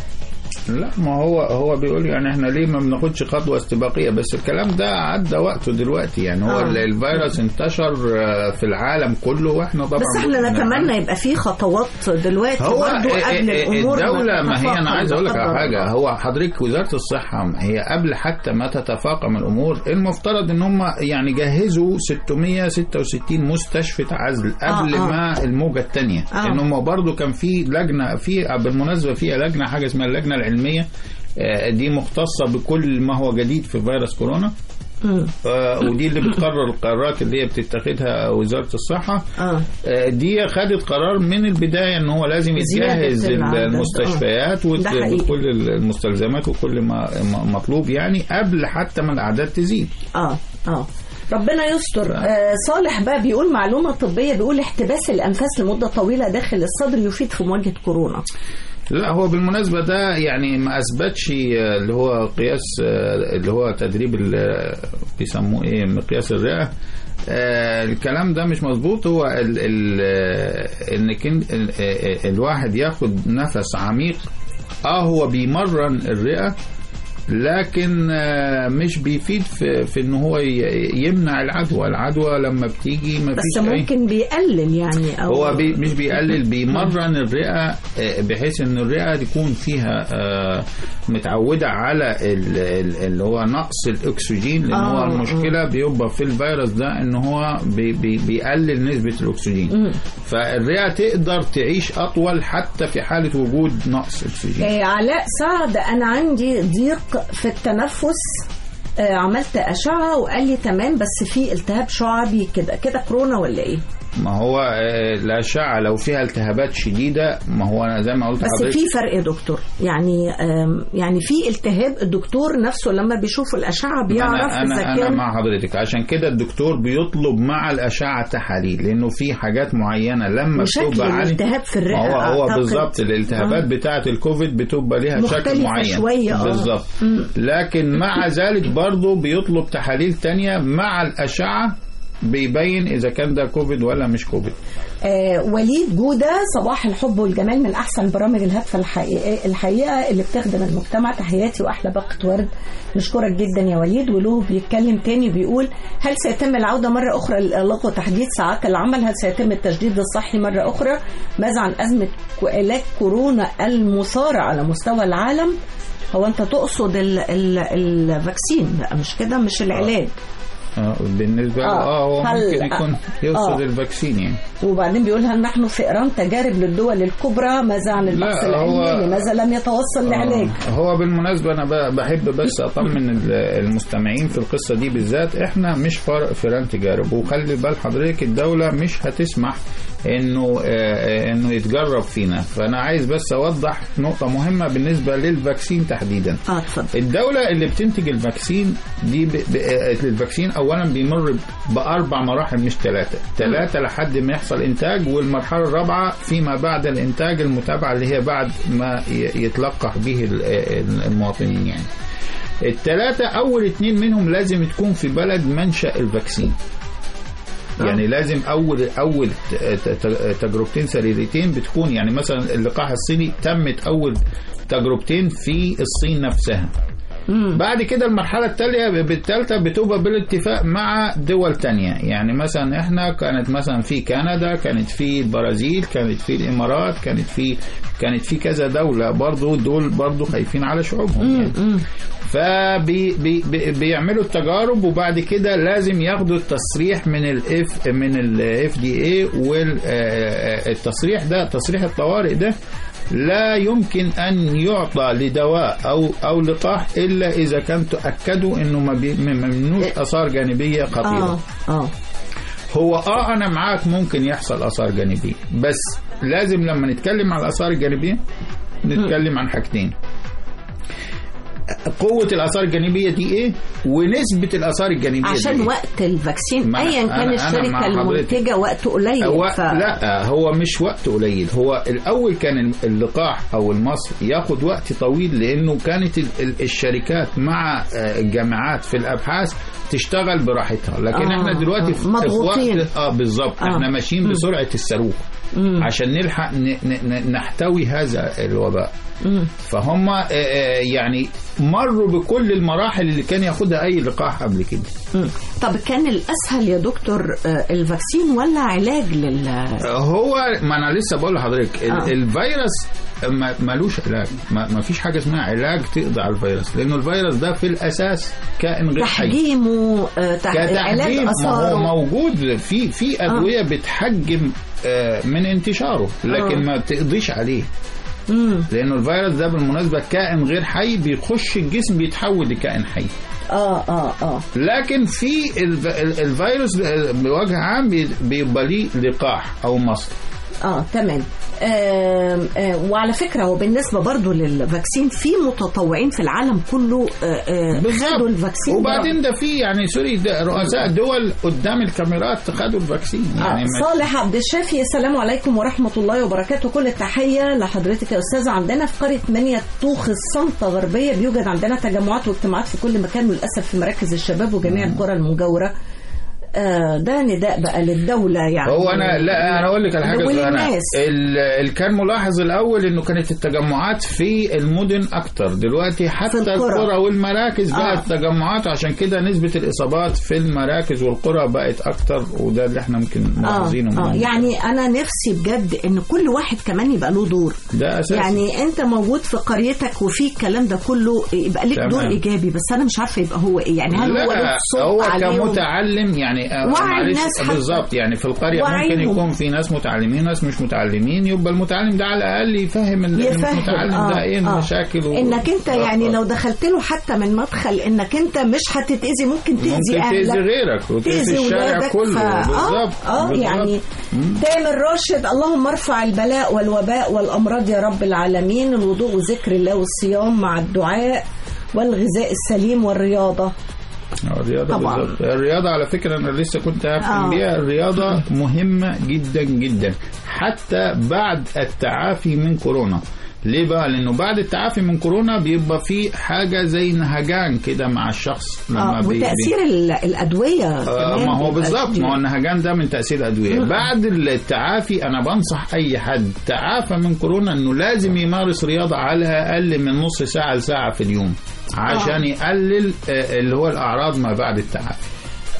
لا ما هو هو بيقول يعني احنا ليه ما بناخدش خطوه استباقيه بس الكلام ده عدى وقته دلوقتي يعني هو آه. آه. الفيروس انتشر آه، في العالم كله واحنا طبعا بس احنا نتمنى يبقى في خطوات دلوقتي هو برضو إيه- قبل إيه- الامور الدولة ما هي تتفاقم أنا عايز أقول لك لا على قدر حاجة الله. هو حضرتك وزارة الصحة هي قبل حتى ما تتفاقم الأمور المفترض إن هم يعني جهزوا 666 مستشفى عزل قبل آه، آه. ما الموجة الثانية آه. إن هم برضو كان في لجنة في بالمناسبة في لجنة حاجة اسمها اللجنة العلمية آه، دي مختصة بكل ما هو جديد في فيروس كورونا مم. آه، ودي اللي بتقرر القرارات اللي هي بتتخذها وزارة الصحة اه آه، دي خدت قرار من البداية ان هو لازم زيادة يتجهز العدد، المستشفيات آه. ده حقيقي. وكل المستلزمات وكل ما ما مطلوب يعني قبل حتى ما الاعداد تزيد اه اه ربنا يستر آه صالح بقى بيقول معلومة طبية بيقول احتباس الأنفاس لمدة طويلة داخل الصدر يفيد في مواجهة كورونا لا هو بالمناسبة ده يعني ما أثبتش آه، اللي هو قياس آه، اللي هو تدريب ال- آه، بيسموه إيه مقياس الرئة آه، الكلام ده مش مظبوط هو ال ال آه، انك إن- ال- آه، الواحد ياخد نفس عميق اه هو بيمرن الرئة لكن آه، مش بيفيد في, في ان هو ي- يمنع العدوى العدوى لما بتيجي ما بس فيش أي ممكن بيقلل يعني أو هو بي مش بيقلل بيمرن الرئه آه، بحيث ان الرئه تكون فيها آه، متعوده على ال- ال- اللي هو نقص الاكسجين لان آه، هو المشكله بيبقى في الفيروس ده ان هو بي بي بيقلل نسبه الاكسجين فالرئه تقدر تعيش اطول حتى في حاله وجود نقص اكسجين آه علاء سعد أنا عندي ضيق في التنفس آه عملت أشعة وقال لي تمام بس في التهاب شعبي كده كده كورونا ولا إيه؟ ما هو آه، الاشعه لو فيها التهابات شديده ما هو انا زي ما قلت بس لحضرتك في فرق يا دكتور يعني آم، يعني في التهاب الدكتور نفسه لما بيشوف الاشعه بيعرف انا اذا انا, أنا كان مع حضرتك عشان كده الدكتور بيطلب مع الاشعه تحاليل لانه في حاجات معينه لما وشكل بتبقى عالي الالتهاب في الرئة ما هو هو أعتقد. بالظبط الالتهابات آه. بتاعه الكوفيد بتبقى ليها شكل مختلفة معين شوية، آه. بالظبط لكن مع ذلك برضه بيطلب تحاليل تانية مع الاشعه بيبين اذا كان ده كوفيد ولا مش كوفيد آه وليد جودة صباح الحب والجمال من أحسن برامج الهادفة الحقيقة, الحقيقة اللي بتخدم المجتمع تحياتي وأحلى باقة ورد نشكرك جدا يا وليد وله بيتكلم تاني بيقول هل سيتم العودة مرة أخرى للإغلاق وتحديد ساعات العمل هل سيتم التجديد الصحي مرة أخرى ماذا عن أزمة علاج كورونا المثارة على مستوى العالم هو أنت تقصد ال ال الفاكسين بقى مش كده مش العلاج اه بالنسبه له آه. اه هو هل- ممكن يكون يقصد آه. الفاكسين يعني وبعدين بيقول هل نحن فئران تجارب للدول الكبرى ماذا عن البحث لا، العلمي هو- لماذا لم يتوصل لعلاج آه، هو بالمناسبة أنا ب- بحب بس أطمن ال- المستمعين في القصة دي بالذات إحنا مش فار- فيران تجارب وخلي بال حضرتك الدولة مش هتسمح إنه آه، آه، إنه يتجرب فينا فأنا عايز بس أوضح نقطة مهمة بالنسبة للفاكسين تحديدا اه اتفضل الدولة اللي بتنتج الفاكسين دي ب... ب... آه، الفاكسين أولا بيمر ب- بأربع مراحل مش ثلاثة ثلاثة لحد ما يحصل إنتاج والمرحلة الرابعة فيما بعد الإنتاج المتابعة اللي هي بعد ما ي- يتلقح به ال- آه، المواطنين يعني الثلاثة أول اتنين منهم لازم تكون في بلد منشأ الفاكسين يعني لازم اول اول ت- ت- تجربتين سريرتين بتكون يعني مثلا اللقاح الصيني تمت اول تجربتين في الصين نفسها بعد كده المرحلة التالية بالتالتة بتبقى بالاتفاق مع دول تانية يعني مثلا احنا كانت مثلا في كندا كانت في البرازيل كانت في الامارات كانت في كانت في كذا دولة برضو دول برضو خايفين على شعوبهم يعني. فبيعملوا التجارب وبعد كده لازم ياخدوا التصريح من الاف من الاف دي اي والتصريح ده تصريح الطوارئ ده لا يمكن ان يعطى لدواء او او لقاح الا اذا كان تاكدوا انه ما بي- ما منوش اثار جانبيه خطيره اه اه هو اه انا معاك ممكن يحصل اثار جانبيه بس لازم لما نتكلم عن الاثار الجانبيه نتكلم عن حاجتين قوة الآثار الجانبية دي إيه؟ ونسبة الآثار الجانبية عشان دي إيه؟ وقت الفاكسين ما أنا- ايا كان أنا- أنا الشركه مع حضرتك. المنتجه وقت قليل هو ف... لا هو مش وقت قليل هو الاول كان اللقاح او المصل ياخد وقت طويل لانه كانت ال- ال- الشركات مع آه، الجامعات في الابحاث تشتغل براحتها لكن آه، احنا دلوقتي آه، في في مضغوطين. وقت اه بالظبط آه. احنا ماشيين بسرعه الصاروخ عشان نلحق ن- ن- ن- نحتوي هذا الوباء فهم آه، آه، يعني مروا بكل المراحل اللي كان ياخدها اي لقاح قبل كده مم. طب كان الاسهل يا دكتور آه، الفاكسين ولا علاج لل هو ما انا لسه بقول لحضرتك ال- آه. الفيروس ما- ملوش علاج ما ما فيش حاجه اسمها علاج تقضي على الفيروس لانه الفيروس ده في الاساس كائن غير حي تحجيمه آه، تح... علاج كتحجيم ما هو اثاره موجود في في ادويه بتحجم آه، من انتشاره لكن آه. ما بتقضيش عليه مم. لانه الفيروس ده بالمناسبه كائن غير حي بيخش الجسم بيتحول لكائن حي اه اه اه لكن في الف- ال- الفيروس بوجه عام بي- بيبقى ليه لقاح او مصل اه تمام آم، آه وعلى فكره وبالنسبه برضو للفاكسين في متطوعين في العالم كله آه، آه، خدوا الفاكسين وبعدين ده في يعني سوري ده رؤساء دول قدام الكاميرات خدوا الفاكسين يعني آه ما- صالح عبد الشافي السلام عليكم ورحمة الله وبركاته كل التحية لحضرتك يا أستاذة عندنا في قرية منيا طوخ الصنطة غربية بيوجد عندنا تجمعات واجتماعات في كل مكان وللأسف في مراكز الشباب وجميع القرى المجاورة آه ده نداء بقى للدولة يعني هو انا لا انا اقول لك على حاجه صغيرة. وللناس ال- اللي كان ملاحظ الاول انه كانت التجمعات في المدن اكتر دلوقتي حتى في القرى. القرى والمراكز آه. بقت تجمعات عشان كده نسبه الاصابات في المراكز والقرى بقت اكتر وده اللي احنا ممكن ملاحظينه آه, آه من- يعني أنا نفسي بجد إن كل واحد كمان يبقى له دور ده اساسي يعني أنت موجود في قريتك وفي الكلام ده كله يبقى لك تمام. دور إيجابي بس أنا مش عارفة يبقى هو إيه يعني هل هو له لا صوت هو عليهم؟ كمتعلم يعني يعني آه، وعي معلش، الناس حتى. بالظبط يعني في القريه ممكن وعيهم. يكون في ناس متعلمين وناس مش متعلمين يبقى المتعلم ده على الاقل يفهم ال- يفهم المتعلم ده ايه المشاكل و- انك انت يعني آه. لو دخلت له حتى من مدخل انك انت مش هتتاذي ممكن تاذي ممكن اهلك تأذي غيرك وتأذي تأذي الشارع ولادك كله ف- بالظبط اه, آه بالظبط. يعني مم. تامر راشد اللهم ارفع البلاء والوباء والامراض يا رب العالمين الوضوء وذكر الله والصيام مع الدعاء والغذاء السليم والرياضه الرياضة طبعاً. بالظبط الرياضة على فكرة أنا لسه كنت هختم آه. بيها الرياضة مهمة جدا جدا حتى بعد التعافي من كورونا ليه بقى؟ لأنه بعد التعافي من كورونا بيبقى في حاجة زي نهجان كده مع الشخص آه بي- بي- وتاثير ال- الادويه آه كمان ما هو بيبقى بالظبط كتير. ما هو النهجان ده من تأثير الأدوية مم. بعد التعافي أنا بنصح أي حد تعافى من كورونا إنه لازم يمارس رياضة على أقل من نص ساعة لساعة في اليوم عشان يقلل آه، اللي هو الأعراض ما بعد التعافي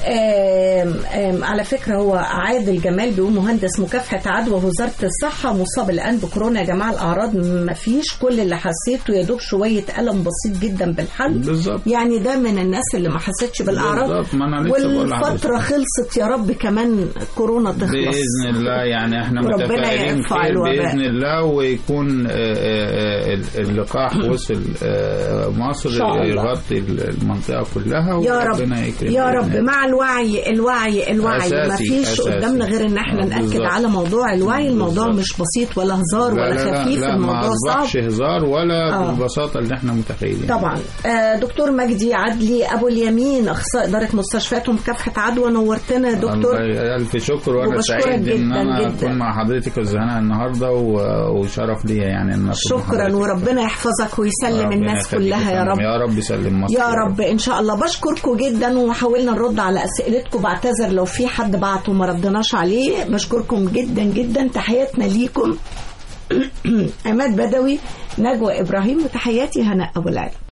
آم آم على فكرة هو عادل جمال بيقول مهندس مكافحة عدوى وزارة الصحة مصاب الآن بكورونا يا جماعة الأعراض ما فيش كل اللي حسيته يا دوب شوية ألم بسيط جدا بالحلق بالظبط يعني ده من الناس اللي ما حستش بالأعراض بالظبط ما أنا لسه بقول لحضرتك. والفترة خلصت يا رب كمان كورونا تخلص بإذن الله يعني احنا وربنا متفائلين يرفع خير الوباء. بإذن الله ويكون آه، آه، آه، اللقاح وصل آه، مصر إن شاء الله. يغطي المنطقة كلها يا رب وربنا يكرم يا بإذن رب الله. مع الوعي الوعي الوعي أساسي، ما فيش أساسي. قدامنا غير ان احنا آه، ناكد بالظبط. على موضوع الوعي الموضوع بالظبط. مش بسيط ولا هزار لا ولا لا لا خفيف لا ما الموضوع صعب أصبحش هزار ولا آه. بالبساطة اللي احنا متخيلين طبعا آه، دكتور مجدي عدلي ابو اليمين اخصائي اداره مستشفيات ومكافحه عدوى نورتنا يا دكتور الله ألف شكر وأنا وبشكرك سعيد إن جداً أنا جداً. أكون مع حضرتك والزهناء النهاردة و- وشرف ليا يعني إن أكون مع شكرا حضرتك. وربنا يحفظك ويسلم ربنا الناس يخليك كلها يا فندم. رب يا رب يسلم مصر يا رب ان شاء الله بشكركم جدا وحاولنا نرد على اسئلتكم بعتذر لو في حد بعته وما ردناش عليه بشكركم جدا جدا تحياتنا ليكم عماد بدوي نجوى ابراهيم وتحياتي هناء ابو العلي